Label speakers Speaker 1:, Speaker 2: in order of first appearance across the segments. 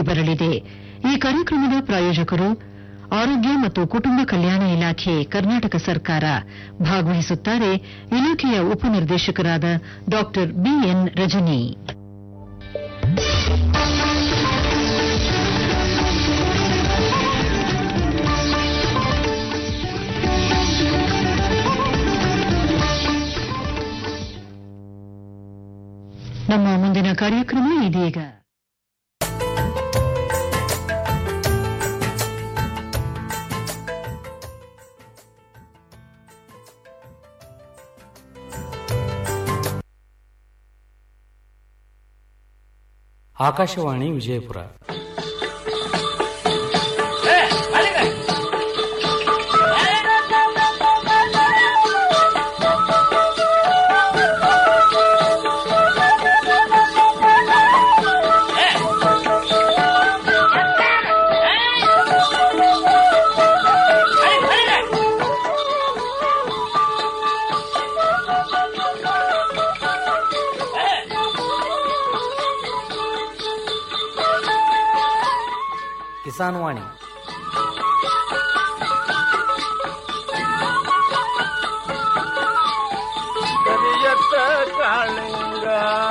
Speaker 1: ಬರಲಿದೆ ಈ ಕಾರ್ಯಕ್ರಮದ ಪ್ರಾಯೋಜಕರು ಆರೋಗ್ಯ ಮತ್ತು ಕುಟುಂಬ ಕಲ್ಯಾಣ ಇಲಾಖೆ ಕರ್ನಾಟಕ ಸರ್ಕಾರ ಭಾಗವಹಿಸುತ್ತಾರೆ ಇಲಾಖೆಯ ಉಪನಿರ್ದೇಶಕರಾದ ಡಾ ಬಿಎನ್ ರಜನಿ ನಮ್ಮ ಮುಂದಿನ ಕಾರ್ಯಕ್ರಮ ಇದೀಗ
Speaker 2: ಆಕಾಶವಾಣಿ ವಿಜಯಪುರ ಕಿಸಾನ್ ವಾಣಿ
Speaker 3: ಕರಿಯತ್ತ ಕಾಳಿಂಗ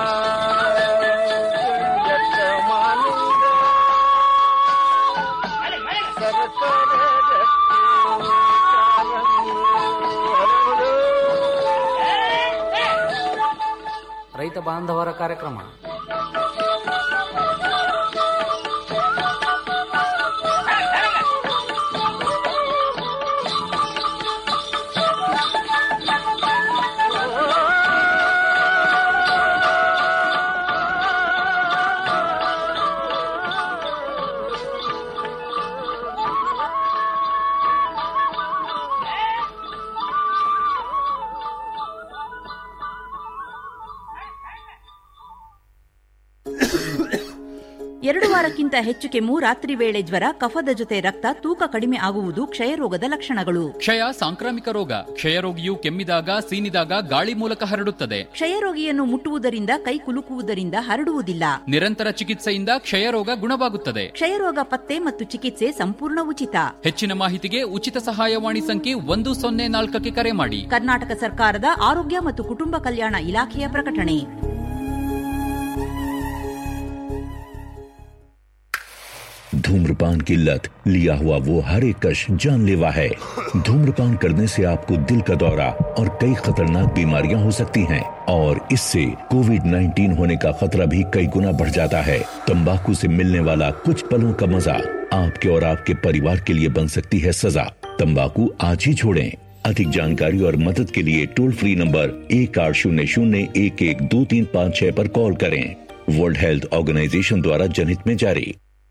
Speaker 3: ಕರಿಯತ್ತ ಮಾಲಿಂಗ ಸರಸರ ರಕ್ತಿ ಕಾರಂಗಿ ಹರಡು.
Speaker 2: ರೈತ ಬಾಂಧವರ ಕಾರ್ಯಕ್ರಮ
Speaker 4: ಎರಡು ವಾರಕ್ಕಿಂತ ಹೆಚ್ಚು ಕೆಮ್ಮು ರಾತ್ರಿ ವೇಳೆ ಜ್ವರ ಕಫದ ಜೊತೆ ರಕ್ತ ತೂಕ ಕಡಿಮೆ ಆಗುವುದು ಕ್ಷಯರೋಗದ ಲಕ್ಷಣಗಳು
Speaker 5: ಕ್ಷಯ ಸಾಂಕ್ರಾಮಿಕ ರೋಗ ಕ್ಷಯರೋಗಿಯು ಕೆಮ್ಮಿದಾಗ ಸೀನಿದಾಗ ಗಾಳಿ ಮೂಲಕ ಹರಡುತ್ತದೆ
Speaker 4: ಕ್ಷಯರೋಗಿಯನ್ನು ಮುಟ್ಟುವುದರಿಂದ ಕೈ ಕುಲುಕುವುದರಿಂದ ಹರಡುವುದಿಲ್ಲ
Speaker 5: ನಿರಂತರ ಚಿಕಿತ್ಸೆಯಿಂದ ಕ್ಷಯರೋಗ ಗುಣವಾಗುತ್ತದೆ
Speaker 4: ಕ್ಷಯರೋಗ ಪತ್ತೆ ಮತ್ತು ಚಿಕಿತ್ಸೆ ಸಂಪೂರ್ಣ ಉಚಿತ
Speaker 5: ಹೆಚ್ಚಿನ ಮಾಹಿತಿಗೆ ಉಚಿತ ಸಹಾಯವಾಣಿ ಸಂಖ್ಯೆ ಒಂದು ಸೊನ್ನೆ ನಾಲ್ಕಕ್ಕೆ ಕರೆ ಮಾಡಿ
Speaker 4: ಕರ್ನಾಟಕ ಸರ್ಕಾರದ ಆರೋಗ್ಯ ಮತ್ತು ಕುಟುಂಬ ಕಲ್ಯಾಣ ಇಲಾಖೆಯ ಪ್ರಕಟಣೆ
Speaker 6: धूम्रपान की लत लिया हुआ वो हर एक कश जानलेवा है धूम्रपान करने से आपको दिल का दौरा और कई खतरनाक बीमारियां हो सकती हैं और इससे कोविड 19 होने का खतरा भी कई गुना बढ़ जाता है तंबाकू से मिलने वाला कुछ पलों का मजा आपके और आपके परिवार के लिए बन सकती है सजा तंबाकू आज ही छोड़ें अधिक जानकारी और मदद के लिए टोल फ्री नंबर एक आठ शून्य शून्य एक एक दो तीन पाँच छह पर कॉल करें वर्ल्ड हेल्थ ऑर्गेनाइजेशन द्वारा जनहित में जारी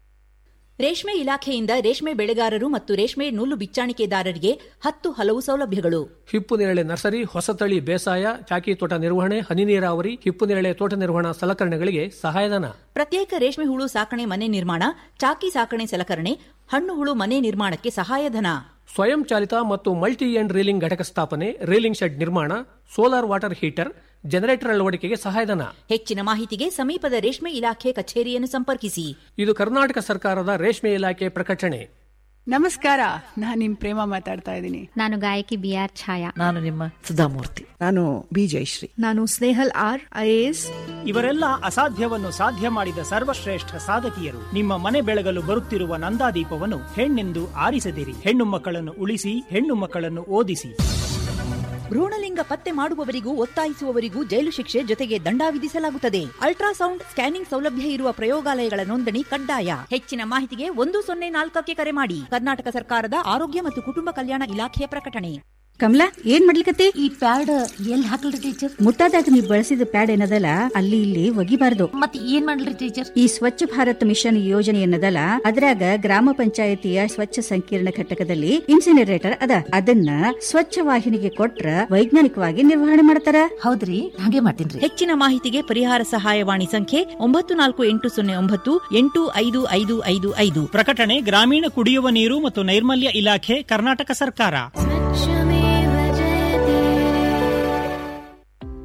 Speaker 4: ರೇಷ್ಮೆ ಇಲಾಖೆಯಿಂದ ರೇಷ್ಮೆ ಬೆಳೆಗಾರರು ಮತ್ತು ರೇಷ್ಮೆ ನೂಲು ಬಿಚ್ಚಾಣಿಕೆದಾರರಿಗೆ ಹತ್ತು ಹಲವು ಸೌಲಭ್ಯಗಳು
Speaker 7: ಹಿಪ್ಪು ನೇರಳೆ ನರ್ಸರಿ ಹೊಸತಳಿ ಬೇಸಾಯ ಚಾಕಿ ತೋಟ ನಿರ್ವಹಣೆ ಹನಿ ನೀರಾವರಿ ಹಿಪ್ಪು ನೇರಳೆ ತೋಟ ನಿರ್ವಹಣಾ ಸಲಕರಣೆಗಳಿಗೆ ಸಹಾಯಧನ
Speaker 4: ಪ್ರತ್ಯೇಕ ರೇಷ್ಮೆ ಹುಳು ಸಾಕಣೆ ಮನೆ ನಿರ್ಮಾಣ ಚಾಕಿ ಸಾಕಣೆ ಸಲಕರಣೆ ಹಣ್ಣು ಹುಳು ಮನೆ ನಿರ್ಮಾಣಕ್ಕೆ ಸಹಾಯಧನ
Speaker 7: ಸ್ವಯಂ ಚಾಲಿತ ಮತ್ತು ಮಲ್ಟಿ ಎಂಡ್ ರೀಲಿಂಗ್ ಘಟಕ ಸ್ಥಾಪನೆ ರೀಲಿಂಗ್ ಶೆಡ್ ನಿರ್ಮಾಣ ಸೋಲಾರ್ ವಾಟರ್ ಹೀಟರ್ ಜನರೇಟರ್ ಅಳವಡಿಕೆಗೆ ಸಹಾಯಧನ
Speaker 4: ಹೆಚ್ಚಿನ ಮಾಹಿತಿಗೆ ಸಮೀಪದ ರೇಷ್ಮೆ ಇಲಾಖೆ ಕಚೇರಿಯನ್ನು ಸಂಪರ್ಕಿಸಿ
Speaker 7: ಇದು ಕರ್ನಾಟಕ ಸರ್ಕಾರದ ರೇಷ್ಮೆ ಇಲಾಖೆ ಪ್ರಕಟಣೆ
Speaker 8: ನಮಸ್ಕಾರ ನಾನು ನಿಮ್ ಪ್ರೇಮ ಮಾತಾಡ್ತಾ ಇದ್ದೀನಿ
Speaker 9: ನಾನು ಗಾಯಕಿ ಬಿ ಆರ್ ಛಾಯಾ
Speaker 10: ನಾನು ನಿಮ್ಮ ಸುಧಾಮೂರ್ತಿ
Speaker 8: ನಾನು ಬಿ ಜಯಶ್ರೀ
Speaker 9: ನಾನು ಸ್ನೇಹಲ್ ಆರ್ ಐಎಎಸ್
Speaker 11: ಇವರೆಲ್ಲ ಅಸಾಧ್ಯವನ್ನು ಸಾಧ್ಯ ಮಾಡಿದ ಸರ್ವಶ್ರೇಷ್ಠ ಸಾಧಕಿಯರು ನಿಮ್ಮ ಮನೆ ಬೆಳಗಲು ಬರುತ್ತಿರುವ ನಂದಾದೀಪವನ್ನು ಹೆಣ್ಣೆಂದು ಆರಿಸದಿರಿ ಹೆಣ್ಣು ಮಕ್ಕಳನ್ನು ಉಳಿಸಿ ಹೆಣ್ಣು ಮಕ್ಕಳನ್ನು ಓದಿಸಿ
Speaker 4: ಭ್ರೂಣಲಿಂಗ ಪತ್ತೆ ಮಾಡುವವರಿಗೂ ಒತ್ತಾಯಿಸುವವರಿಗೂ ಜೈಲು ಶಿಕ್ಷೆ ಜೊತೆಗೆ ದಂಡ ವಿಧಿಸಲಾಗುತ್ತದೆ ಅಲ್ಟ್ರಾಸೌಂಡ್ ಸ್ಕ್ಯಾನಿಂಗ್ ಸೌಲಭ್ಯ ಇರುವ ಪ್ರಯೋಗಾಲಯಗಳ ನೋಂದಣಿ ಕಡ್ಡಾಯ ಹೆಚ್ಚಿನ ಮಾಹಿತಿಗೆ ಒಂದು ಸೊನ್ನೆ ನಾಲ್ಕಕ್ಕೆ ಕರೆ ಮಾಡಿ ಕರ್ನಾಟಕ ಸರ್ಕಾರದ ಆರೋಗ್ಯ ಮತ್ತು ಕುಟುಂಬ ಕಲ್ಯಾಣ ಇಲಾಖೆಯ ಪ್ರಕಟಣೆ
Speaker 12: ಕಮಲಾ ಏನ್ ಮಾಡ್ಲಿಕತ್ತಿ
Speaker 10: ಈ ಪ್ಯಾಡ್ ಎಲ್ಲಿ ಹಾಕಲ್ರಿ ಟೀಚರ್
Speaker 12: ಮುಟ್ಟಾದಾಗ ನೀ ಬಳಸಿದ ಪ್ಯಾಡ್ ಏನದಲ್ಲ ಅಲ್ಲಿ ಇಲ್ಲಿ ಒಗಿಬಾರ್ದು
Speaker 10: ಮತ್ ಏನ್ ಮಾಡ್ಲಿ ಟೀಚರ್
Speaker 12: ಈ ಸ್ವಚ್ಛ ಭಾರತ್ ಮಿಷನ್ ಯೋಜನೆ ಏನದಲ್ಲ ಅದ್ರಾಗ ಗ್ರಾಮ ಪಂಚಾಯತಿಯ ಸ್ವಚ್ಛ ಸಂಕೀರ್ಣ ಘಟಕದಲ್ಲಿ ಇನ್ಸಿನರೇಟರ್ ಅದ ಅದನ್ನ ಸ್ವಚ್ಛ ವಾಹಿನಿಗೆ ಕೊಟ್ರ ವೈಜ್ಞಾನಿಕವಾಗಿ ನಿರ್ವಹಣೆ ಮಾಡ್ತಾರ
Speaker 10: ಹೌದ್ರಿ ಹಾಗೆ ಮಾಡ್ತೀನ್ರಿ
Speaker 4: ಹೆಚ್ಚಿನ ಮಾಹಿತಿಗೆ ಪರಿಹಾರ ಸಹಾಯವಾಣಿ ಸಂಖ್ಯೆ ಒಂಬತ್ತು ನಾಲ್ಕು ಎಂಟು ಸೊನ್ನೆ ಒಂಬತ್ತು ಎಂಟು ಐದು ಐದು ಐದು ಐದು
Speaker 11: ಪ್ರಕಟಣೆ ಗ್ರಾಮೀಣ ಕುಡಿಯುವ ನೀರು ಮತ್ತು ನೈರ್ಮಲ್ಯ ಇಲಾಖೆ ಕರ್ನಾಟಕ ಸರ್ಕಾರ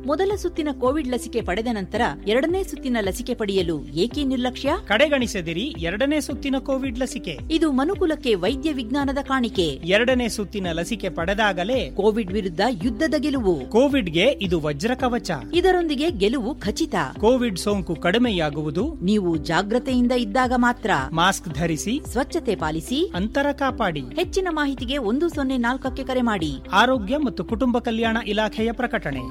Speaker 4: ಮೊದಲ ಸುತ್ತಿನ ಕೋವಿಡ್ ಲಸಿಕೆ ಪಡೆದ ನಂತರ ಎರಡನೇ ಸುತ್ತಿನ ಲಸಿಕೆ ಪಡೆಯಲು ಏಕೆ ನಿರ್ಲಕ್ಷ್ಯ
Speaker 11: ಕಡೆಗಣಿಸದಿರಿ ಎರಡನೇ ಸುತ್ತಿನ ಕೋವಿಡ್ ಲಸಿಕೆ
Speaker 4: ಇದು ಮನುಕುಲಕ್ಕೆ ವೈದ್ಯ ವಿಜ್ಞಾನದ ಕಾಣಿಕೆ
Speaker 11: ಎರಡನೇ ಸುತ್ತಿನ ಲಸಿಕೆ ಪಡೆದಾಗಲೇ
Speaker 4: ಕೋವಿಡ್ ವಿರುದ್ಧ ಯುದ್ಧದ ಗೆಲುವು
Speaker 11: ಕೋವಿಡ್ಗೆ ಇದು ವಜ್ರ ಕವಚ
Speaker 4: ಇದರೊಂದಿಗೆ ಗೆಲುವು ಖಚಿತ
Speaker 11: ಕೋವಿಡ್ ಸೋಂಕು ಕಡಿಮೆಯಾಗುವುದು
Speaker 4: ನೀವು ಜಾಗ್ರತೆಯಿಂದ ಇದ್ದಾಗ ಮಾತ್ರ
Speaker 11: ಮಾಸ್ಕ್ ಧರಿಸಿ
Speaker 4: ಸ್ವಚ್ಛತೆ ಪಾಲಿಸಿ
Speaker 11: ಅಂತರ ಕಾಪಾಡಿ
Speaker 4: ಹೆಚ್ಚಿನ ಮಾಹಿತಿಗೆ ಒಂದು ಸೊನ್ನೆ ನಾಲ್ಕಕ್ಕೆ ಕರೆ ಮಾಡಿ
Speaker 11: ಆರೋಗ್ಯ ಮತ್ತು ಕುಟುಂಬ ಕಲ್ಯಾಣ ಇಲಾಖೆಯ ಪ್ರಕಟಣೆ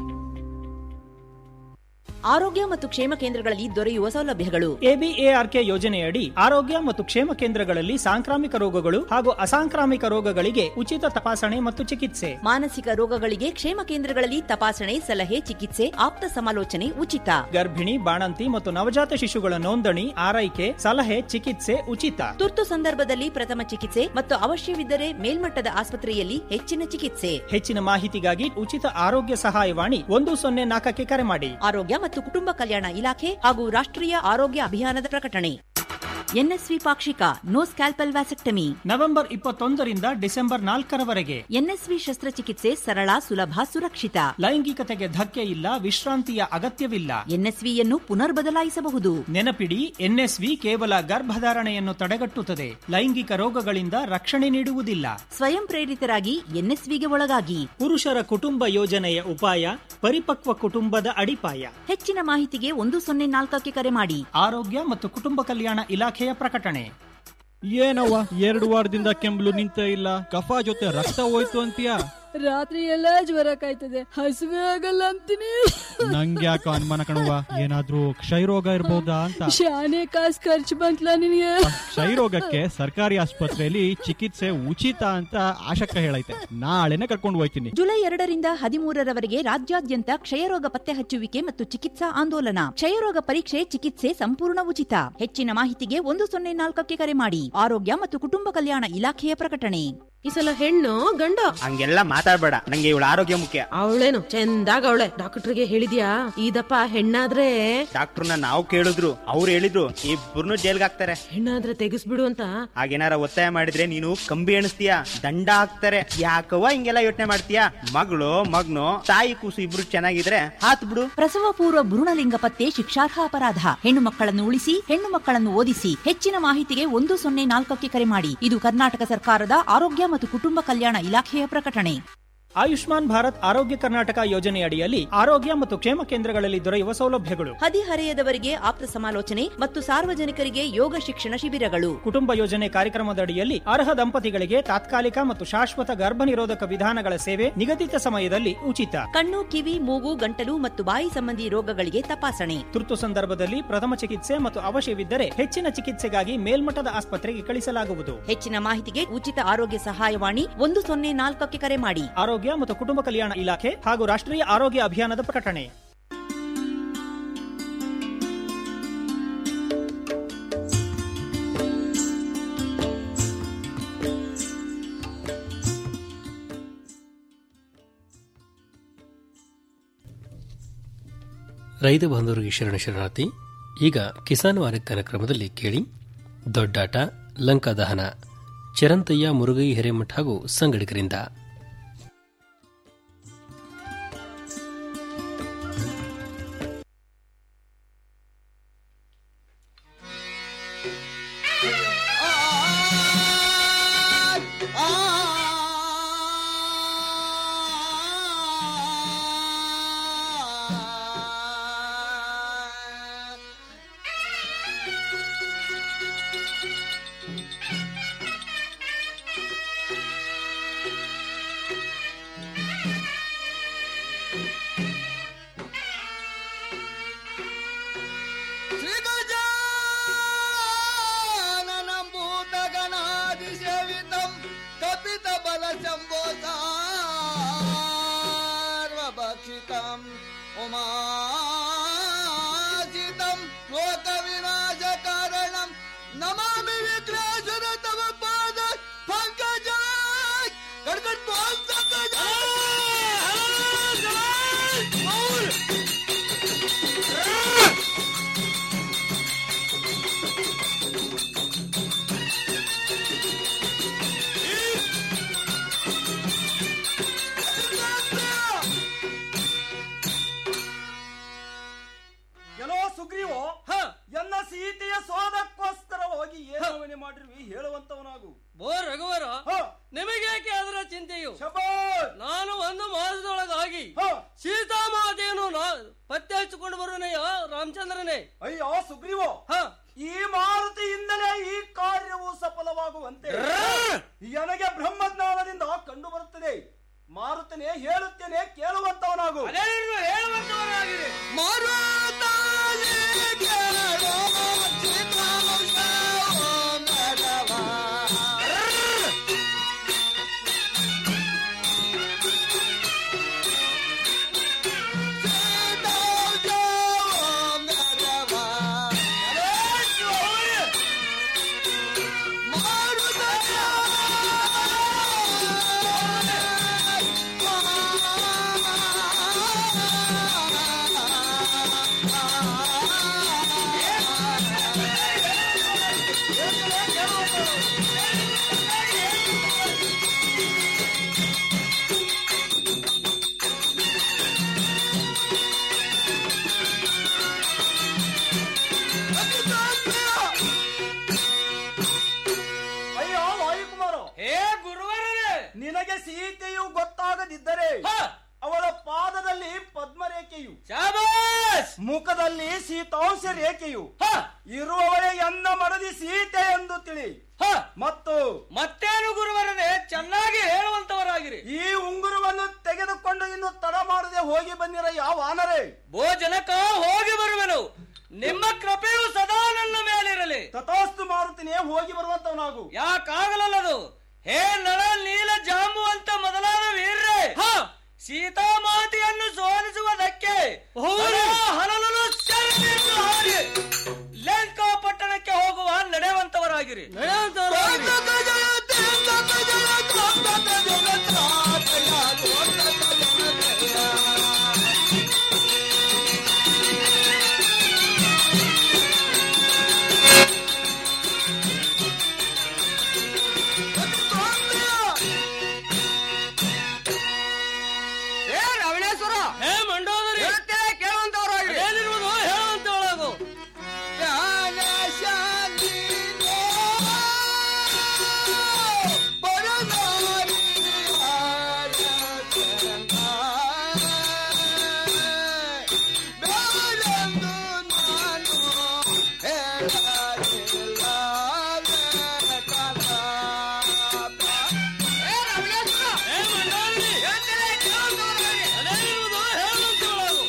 Speaker 4: ಆರೋಗ್ಯ ಮತ್ತು ಕ್ಷೇಮ ಕೇಂದ್ರಗಳಲ್ಲಿ ದೊರೆಯುವ ಸೌಲಭ್ಯಗಳು
Speaker 11: ಎಬಿಎಆರ್ಕೆ ಯೋಜನೆಯಡಿ ಆರೋಗ್ಯ ಮತ್ತು ಕ್ಷೇಮ ಕೇಂದ್ರಗಳಲ್ಲಿ ಸಾಂಕ್ರಾಮಿಕ ರೋಗಗಳು ಹಾಗೂ ಅಸಾಂಕ್ರಾಮಿಕ ರೋಗಗಳಿಗೆ ಉಚಿತ ತಪಾಸಣೆ ಮತ್ತು ಚಿಕಿತ್ಸೆ
Speaker 4: ಮಾನಸಿಕ ರೋಗಗಳಿಗೆ ಕ್ಷೇಮ ಕೇಂದ್ರಗಳಲ್ಲಿ ತಪಾಸಣೆ ಸಲಹೆ ಚಿಕಿತ್ಸೆ ಆಪ್ತ ಸಮಾಲೋಚನೆ ಉಚಿತ
Speaker 11: ಗರ್ಭಿಣಿ ಬಾಣಂತಿ ಮತ್ತು ನವಜಾತ ಶಿಶುಗಳ ನೋಂದಣಿ ಆರೈಕೆ ಸಲಹೆ ಚಿಕಿತ್ಸೆ ಉಚಿತ
Speaker 4: ತುರ್ತು ಸಂದರ್ಭದಲ್ಲಿ ಪ್ರಥಮ ಚಿಕಿತ್ಸೆ ಮತ್ತು ಅವಶ್ಯವಿದ್ದರೆ ಮೇಲ್ಮಟ್ಟದ ಆಸ್ಪತ್ರೆಯಲ್ಲಿ ಹೆಚ್ಚಿನ ಚಿಕಿತ್ಸೆ
Speaker 11: ಹೆಚ್ಚಿನ ಮಾಹಿತಿಗಾಗಿ ಉಚಿತ ಆರೋಗ್ಯ ಸಹಾಯವಾಣಿ ಒಂದು ಸೊನ್ನೆ ನಾಲ್ಕಕ್ಕೆ ಕರೆ ಮಾಡಿ
Speaker 4: ಆರೋಗ್ಯ ಮತ್ತು ಕುಟುಂಬ ಕಲ್ಯಾಣ ಇಲಾಖೆ ಹಾಗೂ ರಾಷ್ಟ್ರೀಯ ಆರೋಗ್ಯ ಅಭಿಯಾನದ ಪ್ರಕಟಣೆ ಎನ್ಎಸ್ವಿ ಪಾಕ್ಷಿಕ ನೋ ಸ್ಕ್ಯಾಲ್ಪಲ್ ವ್ಯಾಸೆಕ್ಟಮಿ
Speaker 11: ನವೆಂಬರ್ ಇಪ್ಪತ್ತೊಂದರಿಂದ ಡಿಸೆಂಬರ್ ನಾಲ್ಕರವರೆಗೆ
Speaker 4: ಎನ್ಎಸ್ವಿ ಶಸ್ತ್ರಚಿಕಿತ್ಸೆ ಸರಳ ಸುಲಭ ಸುರಕ್ಷಿತ
Speaker 11: ಲೈಂಗಿಕತೆಗೆ ಧಕ್ಕೆ ಇಲ್ಲ ವಿಶ್ರಾಂತಿಯ ಅಗತ್ಯವಿಲ್ಲ
Speaker 4: ಎನ್ಎಸ್ವಿಯನ್ನು ಪುನರ್ ಬದಲಾಯಿಸಬಹುದು
Speaker 11: ನೆನಪಿಡಿ ಎನ್ಎಸ್ವಿ ಕೇವಲ ಗರ್ಭಧಾರಣೆಯನ್ನು ತಡೆಗಟ್ಟುತ್ತದೆ ಲೈಂಗಿಕ ರೋಗಗಳಿಂದ ರಕ್ಷಣೆ ನೀಡುವುದಿಲ್ಲ
Speaker 4: ಸ್ವಯಂ ಪ್ರೇರಿತರಾಗಿ ಎನ್ಎಸ್ವಿಗೆ ಒಳಗಾಗಿ
Speaker 11: ಪುರುಷರ ಕುಟುಂಬ ಯೋಜನೆಯ ಉಪಾಯ ಪರಿಪಕ್ವ ಕುಟುಂಬದ ಅಡಿಪಾಯ
Speaker 4: ಹೆಚ್ಚಿನ ಮಾಹಿತಿಗೆ ಒಂದು ಸೊನ್ನೆ ನಾಲ್ಕಕ್ಕೆ ಕರೆ ಮಾಡಿ
Speaker 11: ಆರೋಗ್ಯ ಮತ್ತು ಕುಟುಂಬ ಕಲ್ಯಾಣ ಇಲಾಖೆಯ ಪ್ರಕಟಣೆ
Speaker 13: ಏನವ್ವ ಎರಡು ವಾರದಿಂದ ಕೆಂಬ್ಲು ನಿಂತ ಇಲ್ಲ ಕಫ ಜೊತೆ ರಕ್ತ ಹೋಯ್ತು ಅಂತೀಯ
Speaker 14: ರಾತ್ರಿ ಎಲ್ಲ ಜ್ವರ ಕಾಯ್ತದೆ ಹಸುವೆ ಆಗಲ್ಲ ಅಂತೀನಿ
Speaker 13: ನಂಗೆ ಯಾಕೋ ಅನುಮಾನ ಕಣವ್ವ ಏನಾದ್ರೂ ಕ್ಷಯರೋಗ ಇರ್ಬೋದಾ ಅಂತ
Speaker 14: ಶಾನೆ ಕಾಸು ಖರ್ಚು ಬಂತ್ಲ ನಿನಗೆ
Speaker 13: ಕ್ಷಯರೋಗಕ್ಕೆ ಸರ್ಕಾರಿ ಆಸ್ಪತ್ರೆಯಲ್ಲಿ ಚಿಕಿತ್ಸೆ ಉಚಿತ ಅಂತ ಆಶಕ್ಕ ಹೇಳೈತೆ ನಾಳೆನೆ ಕರ್ಕೊಂಡು ಹೋಯ್ತೀನಿ
Speaker 4: ಜುಲೈ ಎರಡರಿಂದ ಹದಿಮೂರರವರೆಗೆ ರಾಜ್ಯಾದ್ಯಂತ ಕ್ಷಯರೋಗ ಪತ್ತೆ ಹಚ್ಚುವಿಕೆ ಮತ್ತು ಚಿಕಿತ್ಸಾ ಆಂದೋಲನ ಕ್ಷಯರೋಗ ಪರೀಕ್ಷೆ ಚಿಕಿತ್ಸೆ ಸಂಪೂರ್ಣ ಉಚಿತ ಹೆಚ್ಚಿನ ಮಾಹಿತಿಗೆ ಒಂದು ಸೊನ್ನೆ ನಾಲ್ಕಕ್ಕೆ ಕರೆ ಮಾಡಿ ಆರೋಗ್ಯ ಮತ್ತು ಕುಟುಂಬ ಕಲ್ಯಾಣ ಇಲಾಖೆಯ ಪ್ರಕಟಣೆ
Speaker 15: ಈ ಸಲ ಹೆಣ್ಣು ಗಂಡ
Speaker 16: ಹಂಗೆಲ್ಲ ಮಾತಾಡ್ಬೇಡ ನಂಗೆ ಇವಳ ಆರೋಗ್ಯ ಮುಖ್ಯ
Speaker 15: ಅವಳೇನು ಚಂದಾಗ ಅವಳೆ ಡಾಕ್ಟರ್ಗೆ ಹೇಳಿದ್ಯಾ ಇದಪ್ಪ ಹೆಣ್ಣಾದ್ರೆ
Speaker 16: ಡಾಕ್ಟರ್ನ ನಾವು ಕೇಳಿದ್ರು ಅವ್ರು ಹೇಳಿದ್ರು ಇಬ್ಬರನ್ನು ಜೈಲ್ಗೆ ಹಾಕ್ತಾರೆ
Speaker 15: ಹೆಣ್ಣಾದ್ರೆ ತೆಗಿಸ್ಬಿಡು ಅಂತ
Speaker 16: ಹಾಗೇನಾರ ಒತ್ತಾಯ ಮಾಡಿದ್ರೆ ನೀನು ಕಂಬಿ ಎಣಿಸ್ತೀಯ ದಂಡ ಹಾಕ್ತಾರೆ ಯಾಕವ್ವ ಹಿಂಗೆಲ್ಲ ಯೋಚನೆ ಮಾಡ್ತೀಯ ಮಗಳು ಮಗ್ನು ತಾಯಿ ಕೂಸು ಇಬ್ರು ಚೆನ್ನಾಗಿದ್ರೆ ಹಾತ್ ಬಿಡು
Speaker 4: ಪ್ರಸವ ಪೂರ್ವ ಭ್ರೂಣಲಿಂಗ ಪತ್ತೆ ಶಿಕ್ಷಾರ್ಹ ಅಪರಾಧ ಹೆಣ್ಣು ಮಕ್ಕಳನ್ನು ಉಳಿಸಿ ಹೆಣ್ಣು ಮಕ್ಕಳನ್ನು ಓದಿಸಿ ಹೆಚ್ಚಿನ ಮಾಹಿತಿಗೆ ಒಂದು ಸೊನ್ನೆ ನಾಲ್ಕಕ್ಕೆ ಕರೆ ಮಾಡಿ ಇದು ಕರ್ನಾಟಕ ಸರ್ಕಾರದ ಆರೋಗ್ಯ ಮತ್ತು ಕುಟುಂಬ ಕಲ್ಯಾಣ ಇಲಾಖೆಯ ಪ್ರಕಟಣೆ
Speaker 11: ಆಯುಷ್ಮಾನ್ ಭಾರತ್ ಆರೋಗ್ಯ ಕರ್ನಾಟಕ ಯೋಜನೆಯಡಿಯಲ್ಲಿ ಆರೋಗ್ಯ ಮತ್ತು ಕ್ಷೇಮ ಕೇಂದ್ರಗಳಲ್ಲಿ ದೊರೆಯುವ ಸೌಲಭ್ಯಗಳು
Speaker 4: ಹದಿಹರೆಯದವರಿಗೆ ಆಪ್ತ ಸಮಾಲೋಚನೆ ಮತ್ತು ಸಾರ್ವಜನಿಕರಿಗೆ ಯೋಗ ಶಿಕ್ಷಣ ಶಿಬಿರಗಳು
Speaker 11: ಕುಟುಂಬ ಯೋಜನೆ ಕಾರ್ಯಕ್ರಮದಡಿಯಲ್ಲಿ ಅರ್ಹ ದಂಪತಿಗಳಿಗೆ ತಾತ್ಕಾಲಿಕ ಮತ್ತು ಶಾಶ್ವತ ಗರ್ಭ ನಿರೋಧಕ ವಿಧಾನಗಳ ಸೇವೆ ನಿಗದಿತ ಸಮಯದಲ್ಲಿ ಉಚಿತ
Speaker 4: ಕಣ್ಣು ಕಿವಿ ಮೂಗು ಗಂಟಲು ಮತ್ತು ಬಾಯಿ ಸಂಬಂಧಿ ರೋಗಗಳಿಗೆ ತಪಾಸಣೆ
Speaker 11: ತುರ್ತು ಸಂದರ್ಭದಲ್ಲಿ ಪ್ರಥಮ ಚಿಕಿತ್ಸೆ ಮತ್ತು ಅವಶ್ಯವಿದ್ದರೆ ಹೆಚ್ಚಿನ ಚಿಕಿತ್ಸೆಗಾಗಿ ಮೇಲ್ಮಟ್ಟದ ಆಸ್ಪತ್ರೆಗೆ ಕಳಿಸಲಾಗುವುದು
Speaker 4: ಹೆಚ್ಚಿನ ಮಾಹಿತಿಗೆ ಉಚಿತ ಆರೋಗ್ಯ ಸಹಾಯವಾಣಿ ಒಂದು ಸೊನ್ನೆ ನಾಲ್ಕಕ್ಕೆ ಕರೆ ಮಾಡಿ
Speaker 11: ಆರೋಗ್ಯ ಮತ್ತು ಕುಟುಂಬ ಕಲ್ಯಾಣ ಇಲಾಖೆ ಹಾಗೂ ರಾಷ್ಟ್ರೀಯ ಆರೋಗ್ಯ ಅಭಿಯಾನದ ಪ್ರಕಟಣೆ
Speaker 17: ರೈತ ಬಾಂಧವರಿಗೆ ಶರಣ ಶರಣಾರ್ಥಿ ಈಗ ಕಿಸಾನ್ ವಾರ ಕಾರ್ಯಕ್ರಮದಲ್ಲಿ ಕೇಳಿ ದೊಡ್ಡಾಟ ಲಂಕಾ ದಹನ ಚರಂತಯ್ಯ ಮುರುಗೈ ಹಿರೇಮಠ ಹಾಗೂ ಸಂಗಡಿಗರಿಂದ
Speaker 3: ಶ್ರೀ ಗಜಾನನ
Speaker 18: ಸಾಧನೆ ಮಾಡಿರುವಿ ಹೇಳುವಂತವನಾಗು
Speaker 19: ಬೋ ರಘುವರ ನಿಮಗೇಕೆ ಅದರ ಚಿಂತೆಯು ನಾನು ಒಂದು ಮಾಸದೊಳಗಾಗಿ ಸೀತಾಮಾತೆಯನ್ನು ನಾ- ಪತ್ತೆ ಹಚ್ಚಿಕೊಂಡು ಬರುವನೆಯ ರಾಮಚಂದ್ರನೇ
Speaker 18: ಅಯ್ಯೋ ಸುಗ್ರೀವೋ ಈ ಮಾರುತಿಯಿಂದಲೇ ಈ ಕಾರ್ಯವು ಸಫಲವಾಗುವಂತೆ ನನಗೆ ಬ್ರಹ್ಮಜ್ಞಾನದಿಂದ ಕಂಡು ಬರುತ್ತದೆ ಮಾರುತನೇ ಹೇಳುತ್ತೇನೆ ಕೇಳುವಂತವನಾಗು
Speaker 19: ಹೇಳುವಂತವನಾಗಿರಿ
Speaker 18: ಅಯ್ಯೋ ವಾಯುಕುಮಾರ
Speaker 19: ಹೇ ಗುರುವರೇ
Speaker 18: ನಿನಗೆ ಸೀತೆಯು ಗೊತ್ತಾಗದಿದ್ದರೆ ಅವಳ ಪಾದದಲ್ಲಿ ಪದ್ಮರೇಖೆಯು ಮುಖದಲ್ಲಿ ಸೀತಾಂಶ ರೇಖೆಯು ಇರುವವಳೆ ಎನ್ನ ಮಡದಿ ಸೀತೆ ಎಂದು ತಿಳಿ ಮತ್ತು
Speaker 19: ಮತ್ತೇನು ಗುರುವರನೇ ಚೆನ್ನಾಗಿ ಹೇಳುವಂತವರಾಗಿರಿ
Speaker 18: ಈ ಉಂಗುರವನ್ನು ತೆಗೆದುಕೊಂಡು ಇನ್ನು ತಡ ಮಾಡದೆ ಹೋಗಿ ಬಂದಿರ ಯಾವ ಆನರೇ
Speaker 19: ಬೋ ಜನಕ ಹೋಗಿ ಬರುವೆನು ನಿಮ್ಮ ಕೃಪೆಯು ಸದಾ ನನ್ನ ಮೇಲಿರಲಿ
Speaker 18: ತಥಾಸ್ತು ಮಾರುತಿನೇ ಹೋಗಿ ಬರುವಂತವನಾಗು
Speaker 19: ಯಾಕಾಗಲಲ್ಲದು ಹೇ ನಳ ನೀಲ ಜಾಂಬು ಅಂತ ಮೊದಲಾದ ವೀರ್ರೆ ಸೀತಾಮಾತೆಯನ್ನು ಸೋಲಿಸುವುದಕ್ಕೆ ಹಲಲು ಹಾರಿ ಲಂಕಾ ಪಟ್ಟಣಕ್ಕೆ ಹೋಗುವ ನಡೆಯುವಂತವರಾಗಿರಿ
Speaker 3: ಏ ರವಣೇಶ್ವರ
Speaker 19: ಹೇ ಮಂಡೋದರಿ
Speaker 3: ಹೇಳುತ್ತೇನೆ ಕೇಳುವಂತವರಾಗಿ
Speaker 19: ಏನಿರುವುದು ಹೇಳುವಂತವಳಾಗು ಅದೇನಿರುವುದು ಹೇಳುವಂತವಳಾಗು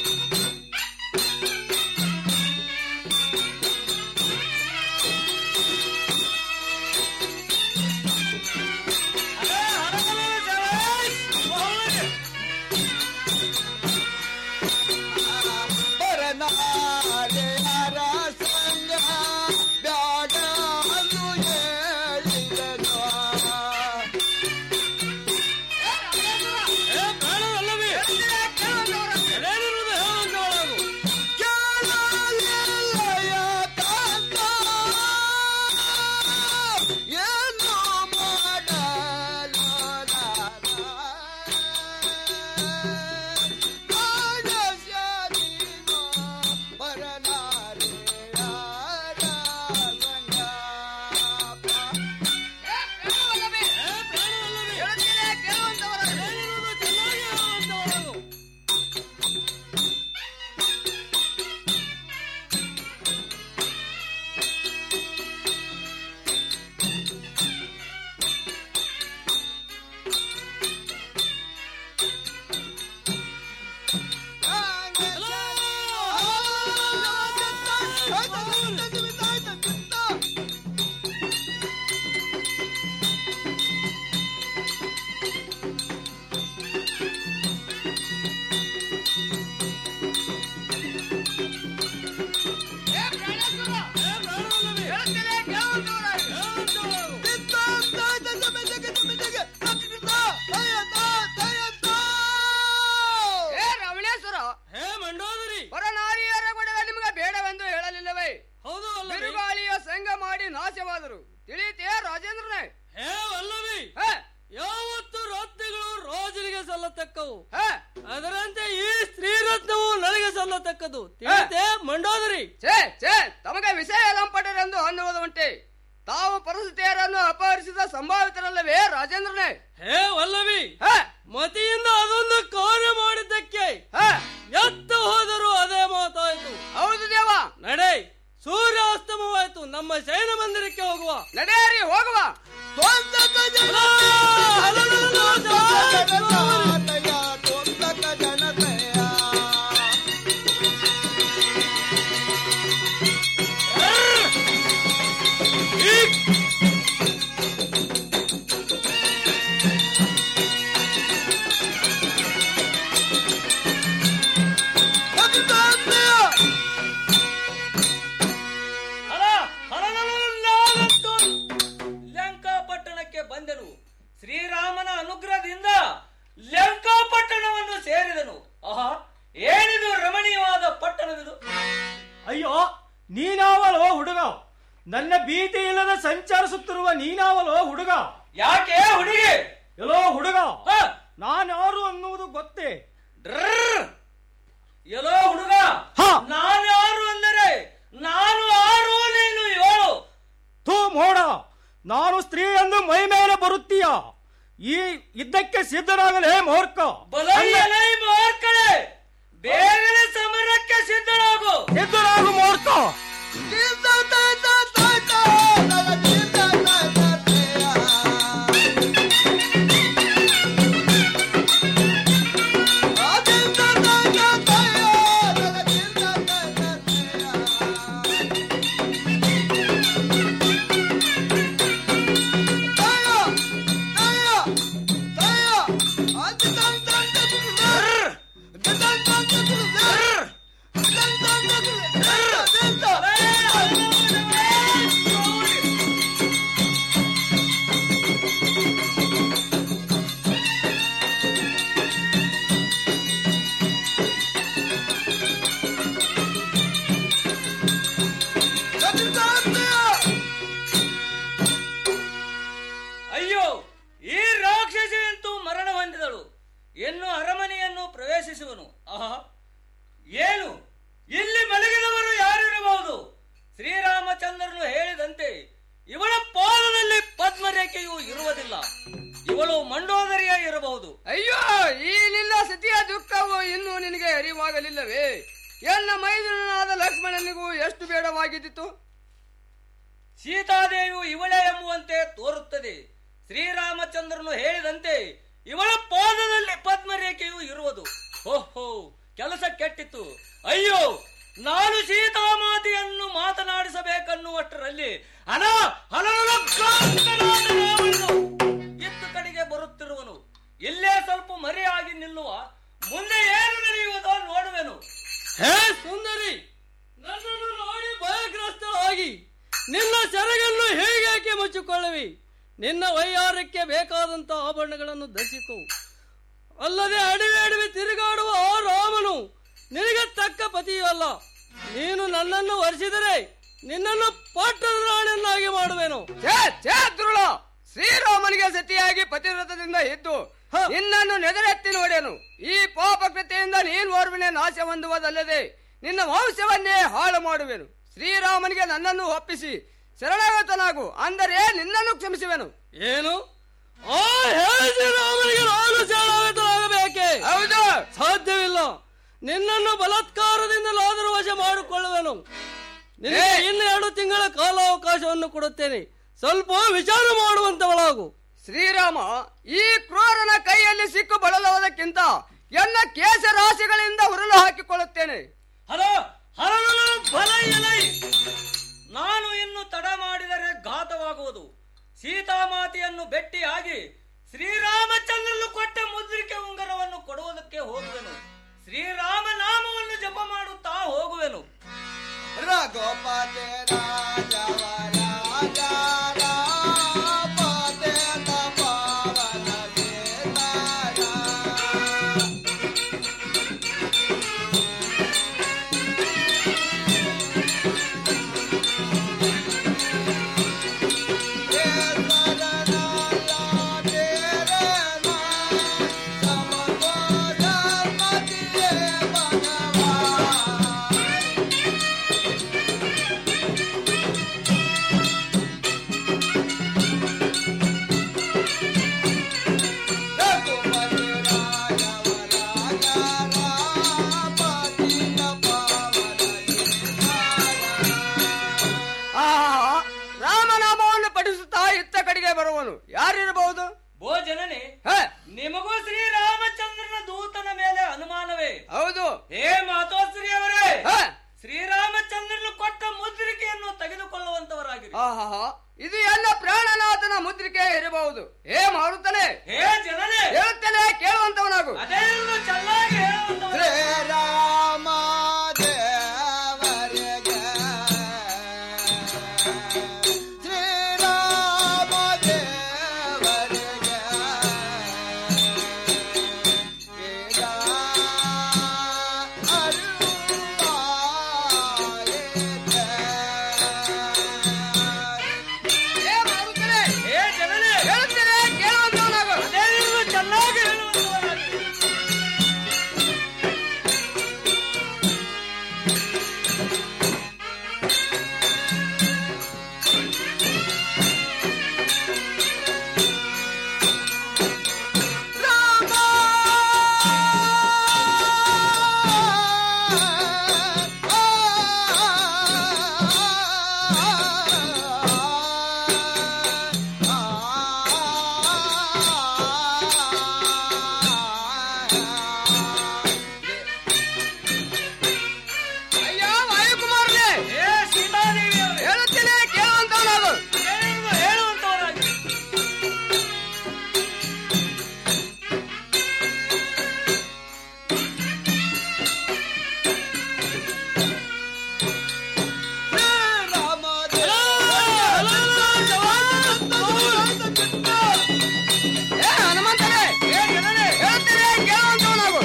Speaker 19: ಅದೇನಿರುವುದು ಹೇಳುವಂತವಳಾಗು
Speaker 3: ಏ ರವಣೇಶ್ವರ
Speaker 19: ಹೇ ಮಂಡೋದರಿ
Speaker 3: ಪರನಾರಿಯರ ಗೊಡವೆ ನಿಮಗೆ ಬೇಡವೆಂದು ಹೇಳಲಿಲ್ಲವೇ
Speaker 19: ಹೌದು
Speaker 3: ಬಿರುಗಾಳಿಯ ಸಂಘ ಮಾಡಿ ನಾಶವಾದರು ತಿಳಿತೇ ರಾಜೇಂದ್ರನೇ
Speaker 19: ಹೇ ವಲ್ಲವಿ ಯಾವತ್ತು ರತ್ನಗಳು ರಾಜನಿಗೆ ಸಲ್ಲತಕ್ಕವು ಅದರಂತೆ ಈ ಸ್ತ್ರೀ ರತ್ನವು ನನಗೆ ಸಲ್ಲತಕ್ಕದು ತಿಳಿತೆ ಮಂಡೋದರಿ
Speaker 3: ಛೇ ಛೇ ತಮಗೆ ವಿಷಯ ಲಂಪಟರೆಂದು ಅನ್ನುವುದು ಉಂಟೆ ತಾವು ಪರಸತಿಯರನ್ನು ಅಪಹರಿಸಿದ ಸಂಭಾವಿತರಲ್ಲವೇ ರಾಜೇಂದ್ರನೇ
Speaker 19: ಹೇ ವಲ್ಲವಿ ಮತಿಯಿಂದ ಅದೊಂದು ಕಾರ್ಯ ಮಾಡಿದ್ದಕ್ಕೆ ಎತ್ತ ಹೋದರೂ ಅದೇ ಮಾತಾಯಿತು
Speaker 3: ಹೌದು ದೇವ
Speaker 19: ನಡೆ ಸೂರ್ಯ ಅಸ್ತಮವಾಯಿತು ನಮ್ಮ ಶಯನ ಮಂದಿರಕ್ಕೆ ಹೋಗುವ
Speaker 3: ನಡೆಯರಿ ಹೋಗುವ
Speaker 19: ಲಂಕಾಪಟ್ಟಣಕ್ಕೆ ಬಂದನು ಶ್ರೀರಾಮನ ಅನುಗ್ರಹದಿಂದ ಲಂಕಾಪಟ್ಟಣವನ್ನು ಸೇರಿದನು ಆಹಾ ಏನಿದು ರಮಣೀಯವಾದ ಪಟ್ಟಣವಿದು
Speaker 18: ಅಯ್ಯೋ ನೀನಾವಲೋ ಹುಡುಗ ನನ್ನ ಭೀತಿ ಇಲ್ಲದ ಸಂಚರಿಸುತ್ತಿರುವ ನೀನಾವಲೋ ಹುಡುಗ
Speaker 19: ಯಾಕೆ ಹುಡುಗಿ
Speaker 18: ಎಲ್ಲೋ ಹುಡುಗ ನಾನ್ಯಾರು ಅನ್ನುವುದು ಗೊತ್ತೇ
Speaker 19: ಎಲ್ಲೋ ಹುಡುಗ ನಾನು ಯಾರು ಅಂದರೆ ನಾನು ಆರು ನೀನು ಏಳು
Speaker 18: ಥೂ ಮೋಡ ನಾನು ಸ್ತ್ರೀ ಎಂದು ಮೈ ಮೇಲೆ ಬರುತ್ತೀಯ ಈ ಯುದ್ಧಕ್ಕೆ ಸಿದ್ಧರಾಗಲೇ ಮೂರ್ಖ
Speaker 19: ಬಲೈ ಮಾರ್ಕಳೆ ಬೇಗನೆ ಸಮರಕ್ಕೆ ಸಿದ್ಧರಾಗು
Speaker 18: ಸಿದ್ಧರಾಗು ಮೂರ್ಖ
Speaker 19: ಅಯ್ಯೋ ಈ ರಾಕ್ಷಸಿಯಂತೂ ಮರಣ ಹೊಂದಿದಳು ಇನ್ನು ಅರಮನೆಯನ್ನು ಪ್ರವೇಶಿಸುವನು ಆಹಾ ಏನು ಇಲ್ಲಿ ಮಲಗಿದವರು ಯಾರಿರಬಹುದು ಶ್ರೀರಾಮಚಂದ್ರನು ಹೇಳಿದಂತೆ ಇವಳ ಪಾದದಲ್ಲಿ ಪದ್ಮರೇಖೆಯು ಇರುವುದಿಲ್ಲ ಇವಳು ಮಂಡೋದರಿಯ ಇರಬಹುದು
Speaker 3: ಅಯ್ಯೋ ಈ ನಿನ್ನ ಸತಿಯ ದುಃಖವು ಇನ್ನೂ ನಿನಗೆ ಅರಿವಾಗಲಿಲ್ಲವೇ ಎನ್ನ ಮೈದುನನಾದ ಲಕ್ಷ್ಮಣನಿಗೂ ಎಷ್ಟು ಬೇಡವಾಗಿದ್ದಿತು
Speaker 19: ಸೀತಾದೇವಿಯು ಇವಳೇ ಎಂಬುವಂತೆ ತೋರುತ್ತದೆ ಶ್ರೀರಾಮಚಂದ್ರನು ಹೇಳಿದಂತೆ ಇವಳ ಪಾದದಲ್ಲಿ ಪದ್ಮರೇಖೆಯು ಇರುವುದು ಓಹೋ ಕೆಲಸ ಕೆಟ್ಟಿತ್ತು ಅಯ್ಯೋ ನಾನು ಸೀತಾಮಾತೆಯನ್ನು ಮಾತನಾಡಿಸಬೇಕನ್ನುವಷ್ಟರಲ್ಲಿ ಅನ ಇತ್ತು ಕಡೆಗೆ ಬರುತ್ತಿರುವನು ಇಲ್ಲೇ ಸ್ವಲ್ಪ ಮರೆಯಾಗಿ ನಿಲ್ಲುವ ಮುಂದೆ ಏನು ನಡೆಯುವುದೋ ನೋಡುವೆನು
Speaker 20: ಹೇ ಸುಂದರಿ ನನ್ನನ್ನು ನೋಡಿ ಭಯಗ್ರಸ್ತಳಾಗಿ ನಿನ್ನ ಸೆರಗನ್ನು ಹೇಗೇಕೆ ಮುಚ್ಚಿಕೊಳ್ಳುವಿ ನಿನ್ನ ವೈಯಾರಕ್ಕೆ ಬೇಕಾದಂತ ಆಭರಣಗಳನ್ನು ಧರಿಸಿಕೋ ಅಲ್ಲದೆ ಅಡವಿ ಅಡವಿ ತಿರುಗಾಡುವ ಆ ರಾಮನು ನಿನಗೆ ತಕ್ಕ ಪತಿಯೂ ಅಲ್ಲ ನೀನು ನನ್ನನ್ನು ವರಿಸಿದರೆ ನಿನ್ನನ್ನು ಪಟ್ಟದ ರಾಣಿಯನ್ನಾಗಿ ಮಾಡುವೆನು
Speaker 3: ಛೇ, ಛೇ, ದುರುಳ ಶ್ರೀರಾಮನಿಗೆ ಸತಿಯಾಗಿ ಪತಿವ್ರತದಿಂದ ಇದ್ದು ನಿನ್ನನ್ನು ನೆದರೆತ್ತಿ ನೋಡೆನು ಈ ಪಾಪಕೃತಿಯಿಂದ ನೀನು ಓರ್ವನೆ ನಾಶ ಹೊಂದುವುದಲ್ಲದೆ ನಿನ್ನ ವಂಶವನ್ನೇ ಹಾಳು ಮಾಡುವೆನು ಶ್ರೀರಾಮನಿಗೆ ನನ್ನನ್ನು ಒಪ್ಪಿಸಿ ಶರಣಾಗತನಾಗು ಅಂದರೆ ನಿನ್ನನ್ನು ಕ್ಷಮಿಸುವೆನು
Speaker 20: ಏನು ಆ ಹೇಳಿ ರಾಮನಿಗೆ ನಾನು ಶರಣಾಗತನಾಗಬೇಕೆ
Speaker 3: ಹೌದು
Speaker 20: ಸಾಧ್ಯವಿಲ್ಲ ನಿನ್ನನ್ನು ಬಲಾತ್ಕಾರದಿಂದಲಾದರೂ ವಶ ಮಾಡಿಕೊಳ್ಳುವೆನು ನಿನಗೆ ಇನ್ನೆರಡು ತಿಂಗಳ ಕಾಲಾವಕಾಶವನ್ನು ಕೊಡುತ್ತೇನೆ ಸ್ವಲ್ಪ ವಿಚಾರ ಮಾಡುವಂತವಳಾಗು
Speaker 3: ಶ್ರೀರಾಮ ಈ ಕ್ರೂರನ ಕೈಯಲ್ಲಿ ಸಿಕ್ಕು ಬಳಲುವುದಕ್ಕಿಂತ ಎನ್ನ ಕೇಶ ರಾಶಿಗಳಿಂದ ಹುರುಳು ಹಾಕಿಕೊಳ್ಳುತ್ತೇನೆ
Speaker 19: ಹಲೋ ಹಲೋ ಫಲ ಎಲೈ ನಾನು ಇನ್ನು ತಡ ಮಾಡಿದರೆ ಘಾತವಾಗುವುದು ಸೀತಾಮಾತೆಯನ್ನು ಭೇಟಿಯಾಗಿ ಶ್ರೀರಾಮಚಂದ್ರನು ಕೊಟ್ಟ ಮುದ್ರಿಕೆ ಉಂಗರವನ್ನು ಕೊಡುವುದಕ್ಕೆ ಹೋಗುವೆನು ಶ್ರೀರಾಮ ನಾಮವನ್ನು ಜಪ ಮಾಡುತ್ತಾ ಹೋಗುವೆನು
Speaker 18: ರಘುಪತಿ ರಾಜವರ
Speaker 21: Thank you.
Speaker 3: ಬರುವನು ಯಾರಿರಬಹುದು
Speaker 19: ಭೋ ಜನನಿ
Speaker 3: ಹ,
Speaker 19: ನಿಮಗೂ ಶ್ರೀರಾಮಚಂದ್ರನ ದೂತನ ಮೇಲೆ ಅನುಮಾನವೇ
Speaker 3: ಹೌದು
Speaker 19: ಹೇ ಮಾತೋಶ್ರೀ ಅವರೇ
Speaker 3: ಹ,
Speaker 19: ಶ್ರೀರಾಮಚಂದ್ರನು ಕೊಟ್ಟ ಮುದ್ರಿಕೆಯನ್ನು ತೆಗೆದುಕೊಳ್ಳುವಂತವರಾಗಿರಿ
Speaker 3: ಆಹಾಹಾ, ಇದು ಎಲ್ಲ ಪ್ರಾಣನಾಥನ ಮುದ್ರಿಕೆ ಇರಬಹುದು ಹೇ ಮಾರುತ್ತಲೇ
Speaker 19: ಹೇ ಜನನೇ
Speaker 3: ಹೇಳುತ್ತಲೇ ಕೇಳುವಂತವನಾಗು
Speaker 19: ಅದೇನು ಚೆನ್ನಾಗಿ ಹೇಳುವಂತವರೇ
Speaker 3: ಶ್ರೀರಾಮ
Speaker 19: ಹೇ ಜನನೇ
Speaker 3: ಹೇಳುತ್ತಲೇ ಕೇಳುವಂತವನಾಗು
Speaker 19: ಅದೇನು ಚೆನ್ನಾಗಿ ಹೇಳುವಂತವರಾಗಿರಿ
Speaker 3: ಅಯ್ಯ ವಾಯುಕುಮಾರನೇ
Speaker 19: ಹೇ ಸೀತಾದೇವಿ ಅವರೇ
Speaker 3: ಹೇಳುತ್ತಲೇ ಕೇಳುವಂತವನಾಗು
Speaker 19: ಅದೇನು ಹೇಳುವಂತವರಾಗಿರಿ
Speaker 3: ಏ ಹನುಮಂತನೇ
Speaker 19: ಹೇ ಜನನೇ
Speaker 3: ಹೇಳುತ್ತಲೇ ಕೇಳುವಂತವನಾಗು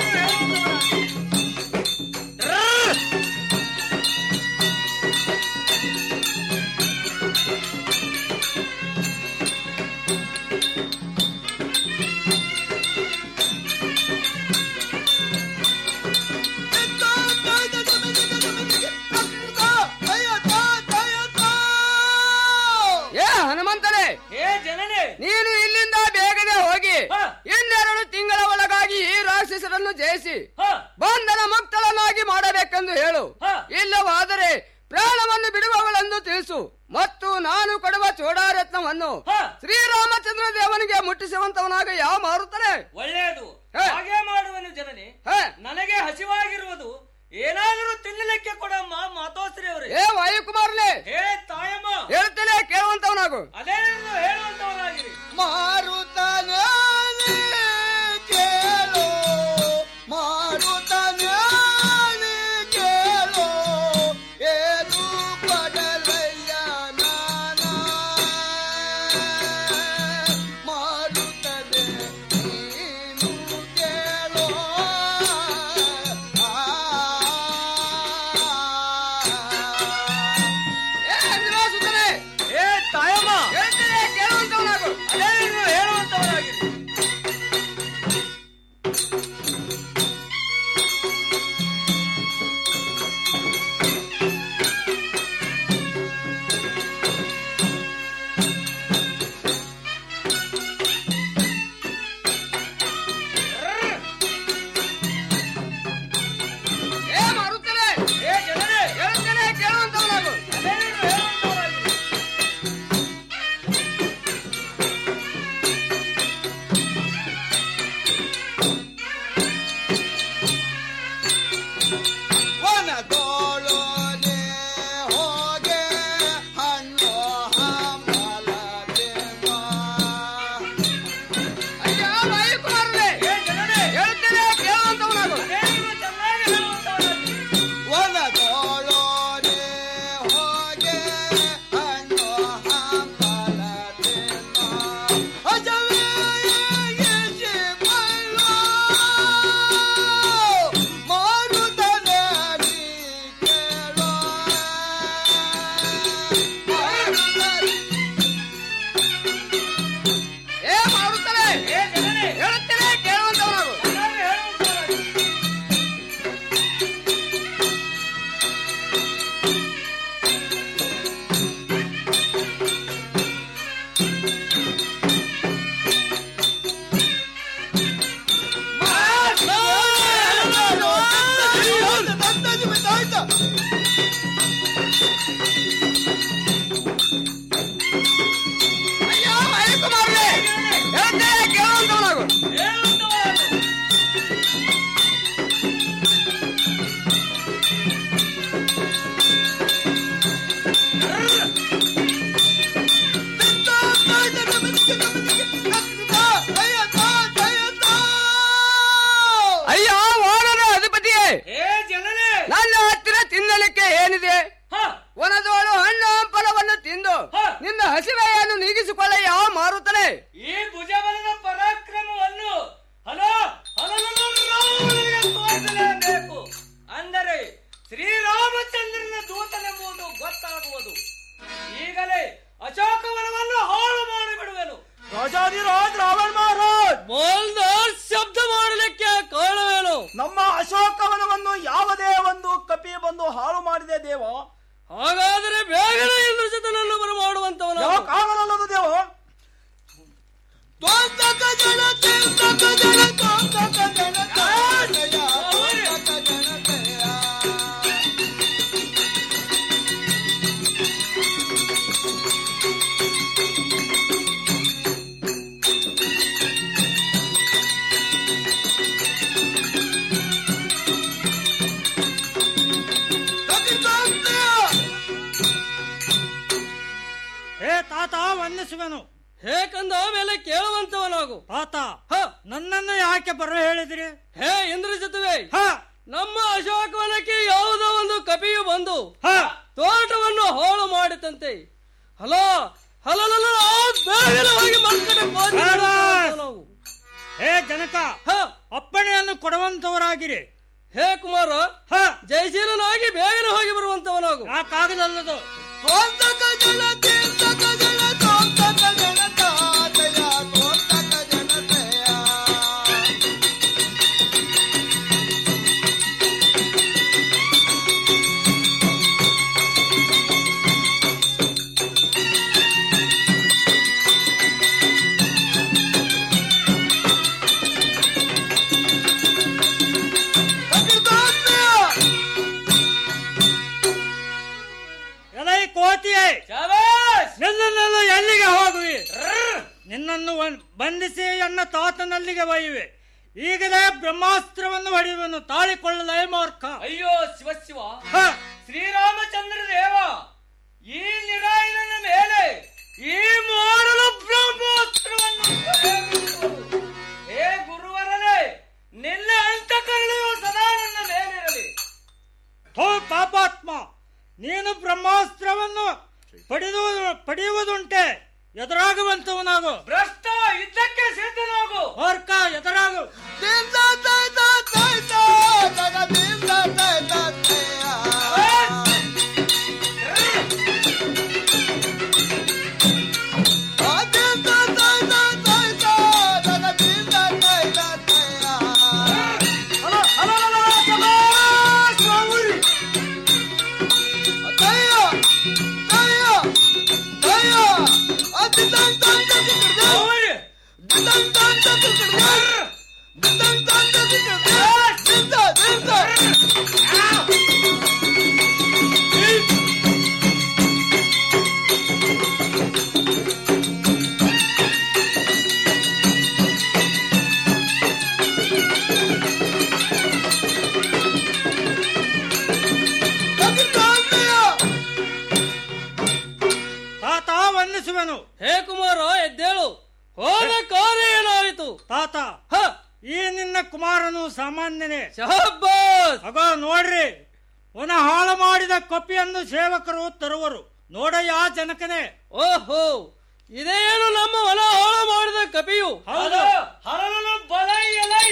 Speaker 3: ಏ ಹನುಮಂತನೇ
Speaker 19: ಹೇ ಜನನೇ
Speaker 3: ನೀನು ಇಲ್ಲಿಂದ ಬೇಗನೆ ಹೋಗಿ
Speaker 19: ಹ.
Speaker 3: ಇನ್ನೆರಡು ತಿಂಗಳ ಒಳಗಾಗಿ ಈ ರಾಕ್ಷಸರನ್ನು ಜಯಿಸಿ
Speaker 19: ಹ
Speaker 3: ಬಂಧನ ಮುಕ್ತಳನ್ನಾಗಿ ಮಾಡಬೇಕೆಂದು ಹೇಳು
Speaker 19: ಹ.
Speaker 3: ಇಲ್ಲವಾದರೆ ಪ್ರಾಣವನ್ನು ಬಿಡುವವಳೆಂದು ತಿಳಿಸು ಮತ್ತು ನಾನು ಕೊಡುವ ಚೋಡಾರತ್ನವನ್ನು
Speaker 19: ಹ.
Speaker 3: ಶ್ರೀರಾಮಚಂದ್ರ ದೇವನಿಗೆ ಮುಟ್ಟಿಸುವಂತವನಾಗ ಯಾವ ಮಾರುತ್ತಾನೆ
Speaker 19: ಒಳ್ಳೆಯದು
Speaker 3: ಹೇ.
Speaker 19: ಹಾಗೆ ಮಾಡುವನು ಜನನಿ
Speaker 3: ಹೇ
Speaker 19: ನನಗೆ ಹಸಿವಾಗಿರುವುದು ಏನಾದರೂ ತಿನ್ನಲಿಕ್ಕೆ ಕೊಡಮ್ಮ ಮಾತೋಶ್ರೀ ಅವರೇ
Speaker 3: ಏ ವಾಯುಕುಮಾರನೇ
Speaker 19: ಹೇ ತಾಯಮ್ಮ
Speaker 3: ಹೇಳ್ತಲೇ ಕೇಳುವಂತವನಾಗು
Speaker 19: ಅದೇನು ಹೇಳುವಂತವರಾಗಿರಿ
Speaker 3: ಮಾರುತನೇ ಕೇಳು ಮಾರುತನೇ ಕೇಳು ಏನು ಪಡಲಯ್ಯ ನಾನ ಮಾರುತನೇ ನೀನು ಕೇಳು ಏ ಅಂಜನಾಸುತನೇ
Speaker 19: ಹೇ ತಾಯಮ್ಮ
Speaker 3: ಹೇಳ್ತಲೇ ಕೇಳುವಂತವನಾಗು
Speaker 19: ಅದೇನು
Speaker 3: ಭಯವನ್ನು ನೀಗಿಸಿಕೊಳ್ಳಯ್ಯ ಮಾರುತ್ತಲೇ
Speaker 19: ಈ ಭುಜಬಲದ ಪರಾಕ್ರಮವನ್ನು ಹಲೋ ಹಲೋ ರಾವಣನಿಗೆ ತೋರಿಸಲೇಬೇಕು ಅಂದರೆ ಶ್ರೀರಾಮಚಂದ್ರನ ದೂತನೆಂಬುದು ಗೊತ್ತಾಗುವುದು ಈಗಲೇ ಅಶೋಕವನವನ್ನು ಹಾಳು ಮಾಡಿಬಿಡುವೆನು
Speaker 18: ರಾಜಾದಿರಾಜ್ ರಾವಣ ಮಹಾರಾಜ್
Speaker 20: ಮೋಲ್ದಾರ್ ಶಬ್ದ ಮಾಡಲಿಕ್ಕೆ ಕಾರಣವೇನು
Speaker 18: ನಮ್ಮ ಅಶೋಕವನವನ್ನು ಯಾವುದೇ ಒಂದು ಕಪಿ ಬಂದು ಹಾಳು ಮಾಡಿದೆ ದೇವ
Speaker 20: ಹಾಗಾದರೆ ಬೇಗನೆ ಇಂದ್ರಜಿತನನ್ನು ಬರಮಾಡುವಂತವನು
Speaker 18: ಯಾಕಾಗಲಲ್ಲದು ದೇವ
Speaker 20: ಹೇ ತಾತ ವಂದಿಸುವೆನು ಹೇ ಕಂದ ಮೇಲೆ ಕೇಳುವಂತವನಾಗು ತಾತ ನನ್ನನ್ನು ಯಾಕೆ ಬರ ಹೇಳಿದಿರಿ ಹೇ ಇಂದ್ರಜಿತುವೆ ನಮ್ಮ ಅಶೋಕವನಕ್ಕೆ ಯಾವುದೋ ಒಂದು ಕಪಿಯು ಬಂದು ತೋಟವನ್ನು ಹಾಳು ಮಾಡಿತಂತೆ ಹಲೋ ಹಲೋ ಬೇಗನೆ ಹೋಗಿ ಮಕ್ಕಳ ನಾವು ಹೇ ಜನಕ ಅಪ್ಪಣೆಯನ್ನು ಕೊಡುವಂತವರಾಗಿರಿ ಹೇ ಕುಮಾರ ಜಯಶೀಲನಾಗಿ ಬೇಗನೆ ಹೋಗಿ ಬರುವಂತವನಾಗು ಯಾಕಾಗದಲ್ಲದು ಎಲೈ ಕೋತಿಯೇ ನಿನ್ನನ್ನೆಲ್ಲ ಎಲ್ಲಿಗೆ ಹೋಗುವಿ ನಿನ್ನನ್ನು ಒನ್- ಬಂಧಿಸಿ ಎನ್ನ ತಾತನಲ್ಲಿಗೆ ಒಯ್ಯುವೆ ಈಗಲೇ ಬ್ರಹ್ಮಾಸ್ತ್ರವನ್ನು ಹೊಡೆಯುವನು ತಾಳಿಕೊಳ್ಳಲೇ ಮೂರ್ಖ
Speaker 19: ಅಯ್ಯೋ ಶಿವ ಶಿವ ಶ್ರೀರಾಮಚಂದ್ರ ದೇವ ಈ ನಿರಾಯನ ಮೇಲೆ ಈ ಮಾಡಲು ಬ್ರಹ್ಮೋಸ್ತ್ರವನ್ನು ಪ್ರಯೋಗಿಸುವುದು. ಹೇ ಗುರುವರನೇ ನಿನ್ನ ಅಂತಃಕರಣೆಯು ಸದಾ ನನ್ನ ಮೇಲಿರಲಿ
Speaker 20: ಹೋ ಪಾಪಾತ್ಮ ನೀನು ಬ್ರಹ್ಮಾಸ್ತ್ರವನ್ನು ಪಡೆದು ಪಡೆಯುವುದುಂಟೆ ಎದುರಾಗುವಂತವನಾಗು
Speaker 19: ಭ್ರಷ್ಟ ಯುದ್ಧಕ್ಕೆ ಸಿದ್ಧನಾಗು
Speaker 20: ಮೂರ್ಖ ಎದುರಾಗು ತಾತ ವಂದಿಸುವೆನು ಹೇ ಕುಮಾರ ಎದ್ದೇಳು ಹೋದ ಕಾರ್ಯ ಏನಾಯಿತು ತಾತ ಈ ನಿನ್ನ ಕುಮಾರನು ಸಾಮಾನ್ಯನೇ ಆಗ ನೋಡ್ರಿ ಅವನ ಹಾಳು ಮಾಡಿದ ಕೊಪ್ಪಿಯನ್ನು ಸೇವಕರು ತರುವರು ನೋಡಯ್ಯ ಜನಕನೇ ಓಹೋ ಇದೇನು ನಮ್ಮ ಹೊಲ ಹಾಳು ಮಾಡಿದ ಕಪಿಯು
Speaker 19: ಹೌದು ಹರಳನು ಬಲ ಎಲೈ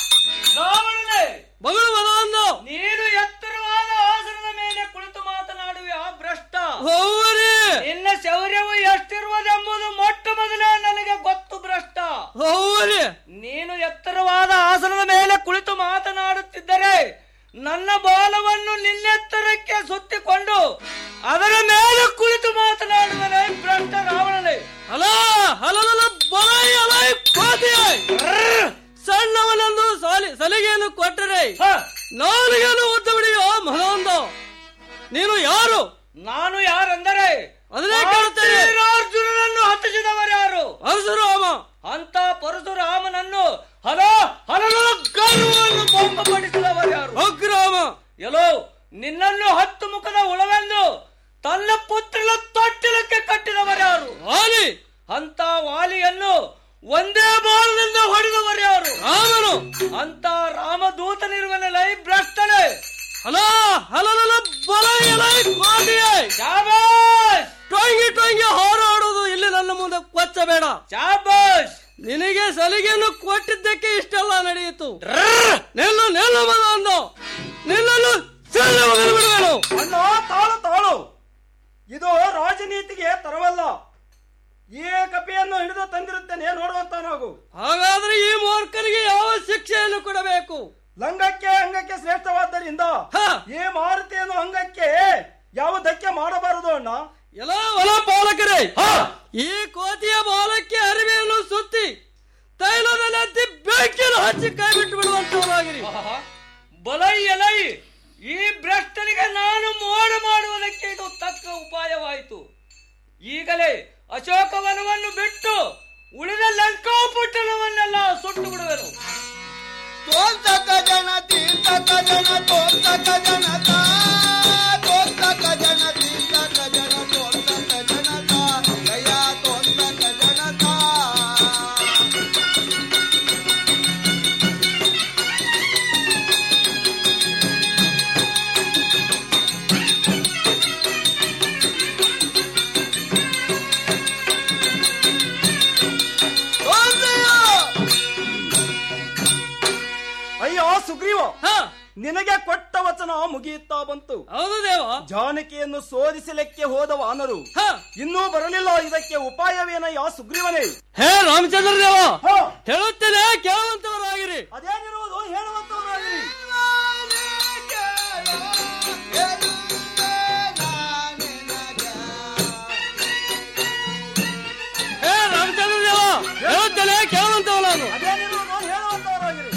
Speaker 19: ರಾವಣನೇ
Speaker 20: ಮಗಳು ಬಲ ಅಂದು
Speaker 19: ನೀನು ಎತ್ತರವಾದ ಆಸನದ ಮೇಲೆ ಕುಳಿತು ಮಾತನಾಡುವೆ ಆ ಭ್ರಷ್ಟ
Speaker 20: ಹೌವರಿ
Speaker 19: ನಿನ್ನ ಶೌರ್ಯವು ಎಷ್ಟಿರುವುದೆಂಬುದು ಮೊಟ್ಟ ಮೊದಲೇ ನನಗೆ ಗೊತ್ತು ಭ್ರಷ್ಟ
Speaker 20: ಹೌವರಿ
Speaker 19: ನೀನು ಎತ್ತರವಾದ ಆಸನದ ಮೇಲೆ ಕುಳಿತು ಮಾತನಾಡುತ್ತಿದ್ದರೆ ನನ್ನ ಬಾಲವನ್ನು ನಿನ್ನೆತ್ತರಕ್ಕೆ ಸುತ್ತಿಕೊಂಡು ಅದರ ಮೇಲೆ ಕುಳಿತು ಮಾತನಾಡುವನೇ ಭ್ರಷ್ಟ ರಾವಣನೇ
Speaker 20: ಅಲ ಹಲಲ ಬಲೈ ಅಲೈ ಕೋತಿಯೈ ಸಣ್ಣವನೊಂದು ಸಾಲಿ ಸಲಿಗೆಯನ್ನು ಕೊಟ್ಟರೆ ನಾಲಿಗೆಯನ್ನು ಉದ್ದ ಬಿಡಿಯೋ ಮನೊಂದು ನೀನು ಯಾರು
Speaker 19: ನಾನು ಯಾರೆಂದರೆ
Speaker 20: ಅದನ್ನೇ ಕೇಳುತ್ತೇನೆ
Speaker 19: ಅರ್ಜುನನನ್ನು ಹತ್ತಿಸಿದವರು ಯಾರು
Speaker 20: ಪರಶುರಾಮ
Speaker 19: ಅಂತ ಪರಶುರಾಮನನ್ನು ಹಲ ಹಲಲು ಗರ್ವವನ್ನು ಭಂಗಪಡಿಸಿದವರು ಯಾರು
Speaker 20: ಅಗ್ರಾಮ
Speaker 19: ಎಲ್ಲೋ ನಿನ್ನನ್ನು ಹತ್ತು ಮುಖದ ಉಳವೆಂದು ತನ್ನ ಪುತ್ರನ ತೊಟ್ಟಿಲಕ್ಕೆ ಕಟ್ಟಿದವರು ಯಾರು
Speaker 20: ವಾಲಿ
Speaker 19: ಅಂತ ವಾಲಿಯನ್ನು ಒಂದೇ ಬಾಣದಿಂದ ಹೊಡೆದವರು ಯಾರು
Speaker 20: ರಾಮನು
Speaker 19: ಅಂತ ರಾಮದೂತನಿರುವನಲ್ಲ ಈ ಭ್ರಷ್ಟನೇ
Speaker 20: ಹಲ ಹಲಲ ಬಲೈ ಅಲೈ ಕೋತಿಯೈ
Speaker 19: ಶಾಬಾಷ್ ಟೊಂಗಿ ಟೊಂಗಿ ಹಾರಾಡುವುದು ಇಲ್ಲಿ ನನ್ನ ಮುಂದೆ ಕೊಚ್ಚಬೇಡ ಚಾಬಾಸ್ ನಿನಗೆ ಸಲಿಗೆಯನ್ನು ಕೊಟ್ಟಿದ್ದಕ್ಕೆ ಇಷ್ಟೆಲ್ಲ ನಡೆಯಿತು ನಿಲ್ಲು ನಿಲ್ಲು ಮಗ ಅಂದು ನಿಲ್ಲಲು ಸೆಲ್ಲು ಮಗನು ಬಿಡುವೆನು
Speaker 18: ಅಣ್ಣ ತಾಳು ತಾಳು ಇದು ರಾಜನೀತಿಗೆ ತರವಲ್ಲ ಈ ಕಪಿಯನ್ನು ಹಿಡಿದು ತಂದಿರುತ್ತೇನೆ ನೋಡುವಂತವನಾಗು
Speaker 19: ಹಾಗಾದ್ರೆ ಈ ಮೂರ್ಖನಿಗೆ ಯಾವ ಶಿಕ್ಷೆಯನ್ನು ಕೊಡಬೇಕು
Speaker 18: ಲಂಗಕ್ಕೆ ಅಂಗಕ್ಕೆ ಶ್ರೇಷ್ಠವಾದ್ದರಿಂದ ಈ ಮಾರುತಿಯನ್ನು ಅಂಗಕ್ಕೆ ಯಾವ ಧಕ್ಕೆ ಮಾಡಬಾರದು ಅಣ್ಣ
Speaker 19: ಎಲ್ಲ ಹೊಲ ಪಾಲಕರೇ ಈ ಕೋತಿಯ ಬಾಲಕ್ಕೆ ಅರಿವೆಯನ್ನು ಸುತ್ತಿ ತೈಲದಲ್ಲಿ ಹತ್ತಿ ಬೆಂಕಿಯನ್ನು ಹಚ್ಚಿ ಕೈ ಬಿಟ್ಟು ಬಿಡುವಂತವರಾಗಿರಿ
Speaker 20: ಬಲೈ ಎಲೈ ಈ ಭ್ರಷ್ಟನಿಗೆ ನಾನು ಮೋಡ ಮಾಡುವುದಕ್ಕೆ ಇದು ತಕ್ಕ ಉಪಾಯವಾಯಿತು ಈಗಲೇ ಅಶೋಕವನವನ್ನು ಬಿಟ್ಟು ಉಳಿದ ಲಂಕಾಪಟ್ಟಣವನ್ನೆಲ್ಲ ಸುಟ್ಟು ಬಿಡುವೆನು
Speaker 3: ತೋರ್ತಕ ಜನ ತೀರ್ಥಕ ಜನ ತೋರ್ತಕ ಜನತ ತೋರ್ತಕ ಜನ ತೀರ್ಥಕ ಜನ ತೋರ್ತಕ ಜನತ ಗಯ ತೋರ್ತಕ ಜನತ
Speaker 18: ಅಯ್ಯೋ ಸುಗ್ರೀವ ನಿನಗೆ ಕೊಟ್ಟ ವಚನ ಮುಗಿಯುತ್ತಾ ಬಂತು
Speaker 19: ಹೌದು ದೇವ
Speaker 18: ಜಾನಕಿಯನ್ನು ಶೋಧಿಸಲಿಕ್ಕೆ ಹೋದ ವಾನರು ಇನ್ನೂ ಬರಲಿಲ್ಲ ಇದಕ್ಕೆ ಉಪಾಯವೇನಯ್ಯ ಸುಗ್ರೀವನೇ
Speaker 19: ಹೇ ರಾಮಚಂದ್ರ ದೇವ ಹೇಳುತ್ತೇನೆ ಕೇಳುವಂತವರಾಗಿರಿ
Speaker 18: ಅದೇನಿರುವುದು ಹೇಳುವಂತವರಾಗಿರಿ
Speaker 19: ಹೇ ರಾಮಚಂದ್ರ ದೇವ ಹೇಳುತ್ತೇನೆ ಕೇಳುವಂತವ ನಾನು
Speaker 18: ಅದೇನಿರುವುದು ಹೇಳುವಂತವರಾಗಿರಿ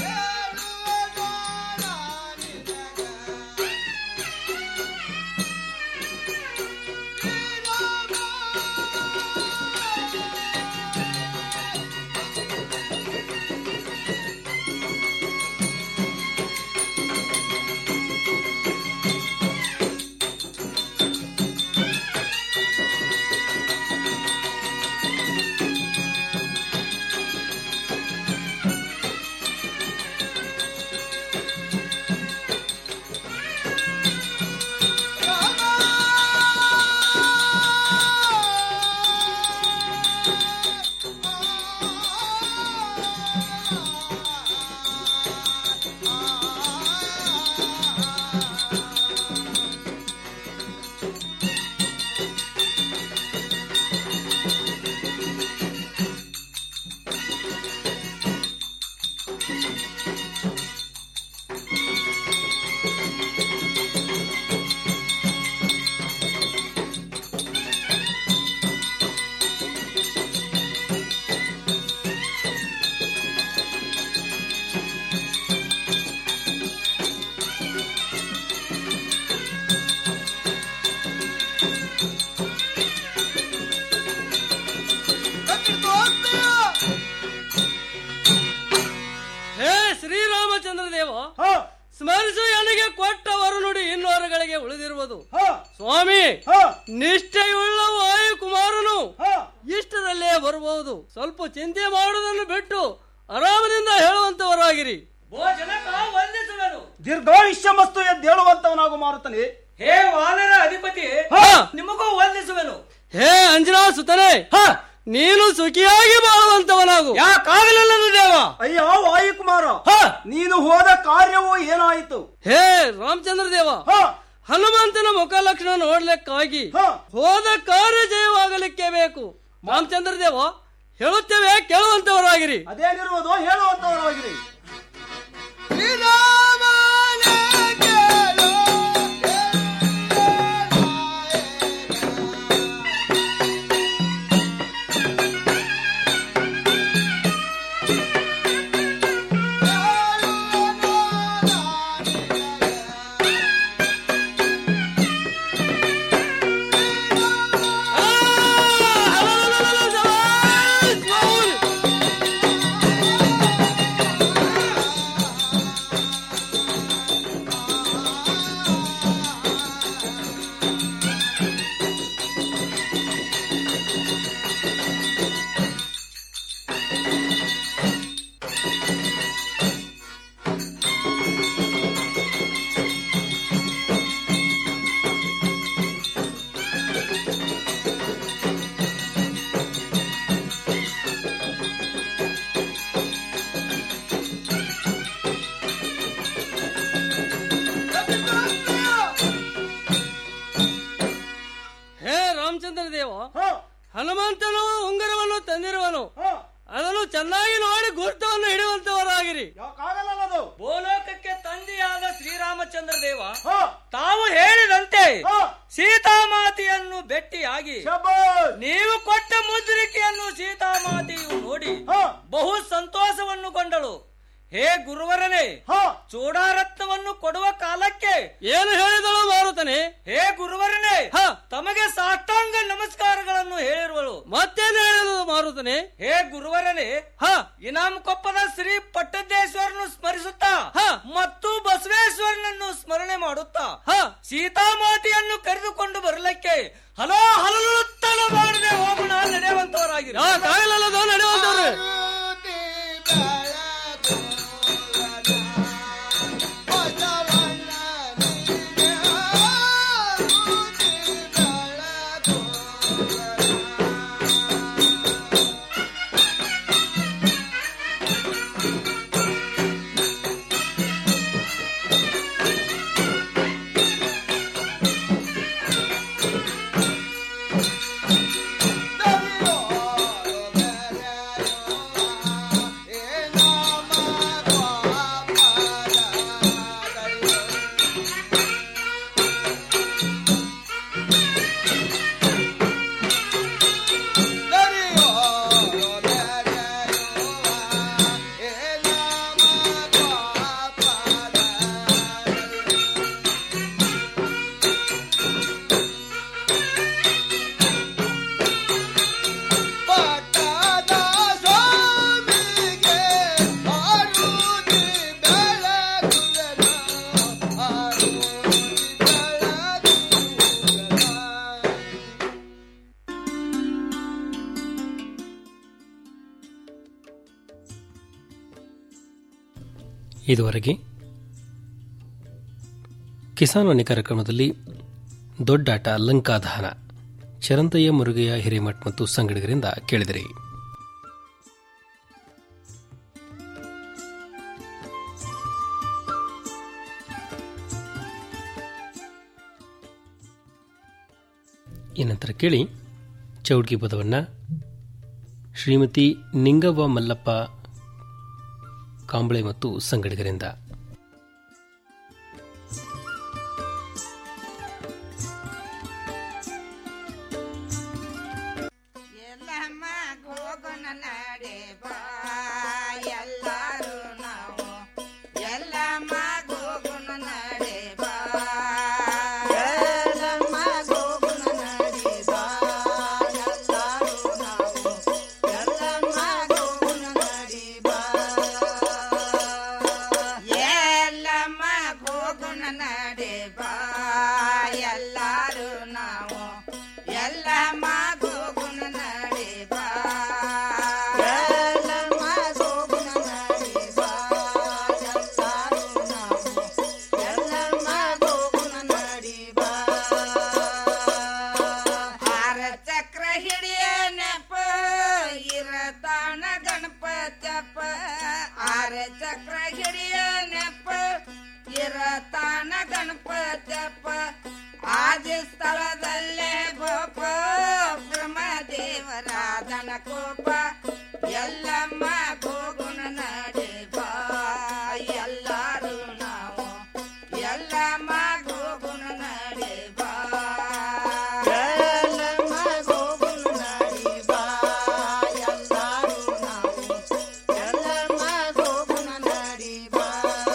Speaker 19: ಹೇ ಶ್ರೀರಾಮಚಂದ್ರ ದೇವ ಸ್ಮರಿಸು ನನಗೆ ಕೊಟ್ಟ ವರುನುಡಿ ಇನ್ನೋರುಗಳಿಗೆ ಉಳಿದಿರುವುದು ಸ್ವಾಮಿ ನಿಷ್ಠೆಯುಳ್ಳ ವಾಯುಕುಮಾರನು ಇಷ್ಟರಲ್ಲೇ ಬರಬಹುದು ಸ್ವಲ್ಪ ಚಿಂತೆ ಮಾಡುವುದನ್ನು ಬಿಟ್ಟು ಆರಾಮದಿಂದ ಹೇಳುವಂತವರಾಗಿರಿ
Speaker 20: ವಂದಿಸುವೆನು
Speaker 18: ದೀರ್ಘಾಯುಷ್ಯ ಮಸ್ತು ಎದ್ದೇಳುವಂತವನಾಗು ಮಾರುತ್ತಾನೆ
Speaker 20: ಹೇ ವಾನರ ಅಧಿಪತಿ ನಿಮಗೂ ವಂದಿಸುವೆನು
Speaker 19: ಹೇ ಅಂಜನಾ ಸುತನೆ ನೀನು ಸುಖಿಯಾಗಿ ಬಾಳುವಂತವನಾಗು ಯಾಕಾಗಲಿಲ್ಲದು ದೇವ
Speaker 18: ಅಯ್ಯ ವಾಯುಕುಮಾರ ನೀನು ಹೋದ ಕಾರ್ಯವು ಏನಾಯಿತು
Speaker 19: ಹೇ ರಾಮಚಂದ್ರ ದೇವ ಹನುಮಂತನ ಮುಖ ಲಕ್ಷಣ ನೋಡ್ಲಿಕ್ಕಾಗಿ ಹೋದ ಕಾರ್ಯ ಜಯವಾಗಲಿಕ್ಕೆ ಬೇಕು ರಾಮಚಂದ್ರ ದೇವ ಹೇಳುತ್ತೇವೆ ಕೇಳುವಂತವರಾಗಿರಿ
Speaker 18: ಅದೇನಿರುವುದು ಹೇಳುವಂತವರಾಗಿರಿ
Speaker 19: ತಂದಿರುವನು ಅದನ್ನು ಚೆನ್ನಾಗಿ ನೋಡಿ ಗುರುತವನ್ನು ಹಿಡಿಯುವಂತವರಾಗಿರಿ
Speaker 18: ಭೂಲೋಕಕ್ಕೆ ತಂದೆಯಾದ ಶ್ರೀರಾಮಚಂದ್ರ ದೇವ ತಾವು ಹೇಳಿದಂತೆ ಸೀತಾಮಾತೆಯನ್ನು ಭೇಟಿಯಾಗಿ ನೀವು ಕೊಟ್ಟ ಮುದ್ರಿಕೆಯನ್ನು ಸೀತಾಮಾತೆಯು ನೋಡಿ ಬಹು ಸಂತೋಷವನ್ನು ಗೊಂಡಳು ಹೇ ಗುರುವರನೇ ಚೂಡಾರತ್ನವನ್ನು ಕೊಡುವ ಕಾಲಕ್ಕೆ
Speaker 19: ಏನು ಹೇಳಿದಳು ಮಾರುತನೆ
Speaker 18: ಹೇ ಗುರುವರನೇ ತಮಗೆ ಸಾಷ್ಟಾಂಗ ನಮಸ್ಕಾರಗಳನ್ನು ಹೇಳಿರುವಳು
Speaker 19: ಮತ್ತೇನು ಹೇಳಿದಳು ಮಾರುತನೆ
Speaker 18: ಹೇ ಗುರುವರನೇ ಇನಾಮ್ ಕೊಪ್ಪದ ಶ್ರೀ ಪಟ್ಟದೇಶ್ವರನು ಸ್ಮರಿಸುತ್ತಾ ಮತ್ತು ಬಸವೇಶ್ವರನನ್ನು ಸ್ಮರಣೆ ಮಾಡುತ್ತಾ ಸೀತಾಮಾತೆಯನ್ನು ಕರೆದುಕೊಂಡು ಬರಲಿಕ್ಕೆ ಹಲೋ ಹಲಲು ತಡ ಮಾಡದೆ ಹೋಗೋಣ ನಡೆಯುವಂತವರಾಗಿರಿ
Speaker 19: ನಡೆಯುವಂತವ್ರು
Speaker 17: ಇದುವರೆಗೆ ಕಿಸಾನ್ ವಾಣಿ ಕಾರ್ಯಕ್ರಮದಲ್ಲಿ ದೊಡ್ಡಾಟ ಲಂಕಾದಹನ ಚರಂತಯ್ಯ ಮುರುಗಯ್ಯ ಹಿರೇಮಠ್ ಮತ್ತು ಸಂಗಡಿಗರಿಂದ ಕೇಳಿದಿರಿ ಈ ನಂತರ ಕೇಳಿ ಚೌಡ್ಗಿ ಪದವನ್ನ ಶ್ರೀಮತಿ ನಿಂಗವ್ವ ಮಲ್ಲಪ್ಪ ಕಾಂಬಳೆ ಮತ್ತು ಸಂಗಡಿಗರಿಂದ
Speaker 21: ಎಲ್ಲರೂ ನಾವು ಎಲ್ಲ ಮಗುಗುಣ ನಡೆ ಬಾ ಎಲ್ಲ ಮಗುಗುಣ ನಡೆ ಬಾ ಎಲ್ಲರೂ ನಾವು ಎಲ್ಲ ಮಗುಗುಣ ನಡೆ ಬಾ ಎಲ್ಲ ಮಗುಗುಣ ನಡೆ ಬಾ ಎಲ್ಲರೂ ನಾವು ಎಲ್ಲ ಮಗುಗುಣ ನಡೆ ಬಾ ಎಲ್ಲ ಮಗುಗುಣ ನಡೆ ಬಾ ಎಲ್ಲರೂ ನಾವು ಎಲ್ಲ ಮಗುಗುಣ ನಡೆ ಬಾ ಹಾರ ಚಕ್ರ ಹಿಡಿಯ ನೆಪ ಇರತಾಣ ಗಣಪತ್ಯಪ್ಪ ಆರ ಚಕ್ರ ಹಿಡಿಯ ನೆಪ ಇರತಾಣ ಗಣಪತ್ಯಪ್ಪ ಆದ ಸ್ಥಳದಲ್ಲೇ ಗೋಪ ಬ್ರಹ್ಮದೇವರಾಧನ ಕೋಪ ಎಲ್ಲಮ್ಮ ಗೋಗುಣ ನಡೆ ಬಾ ಎಲ್ಲರೂ ನಾವು ಎಲ್ಲಮ್ಮ ಗೋಗುಣ ನಡೆ ಬಾ ಎಲ್ಲಮ್ಮ ಗೋಗುಣ ನಡೆ ಬಾ ಎಲ್ಲರೂ ನಾವು ಎಲ್ಲಮ್ಮ ಗೋಗುಣ ನಡೆ ಬಾ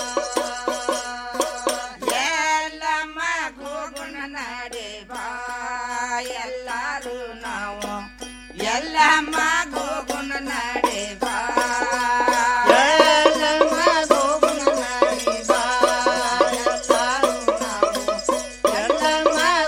Speaker 21: ಎಲ್ಲಮ್ಮ ಗೋಗುಣ ನಡೆ ಬಾ ಎಲ್ಲರೂ ನಾವು ಎಲ್ಲಮ್ಮ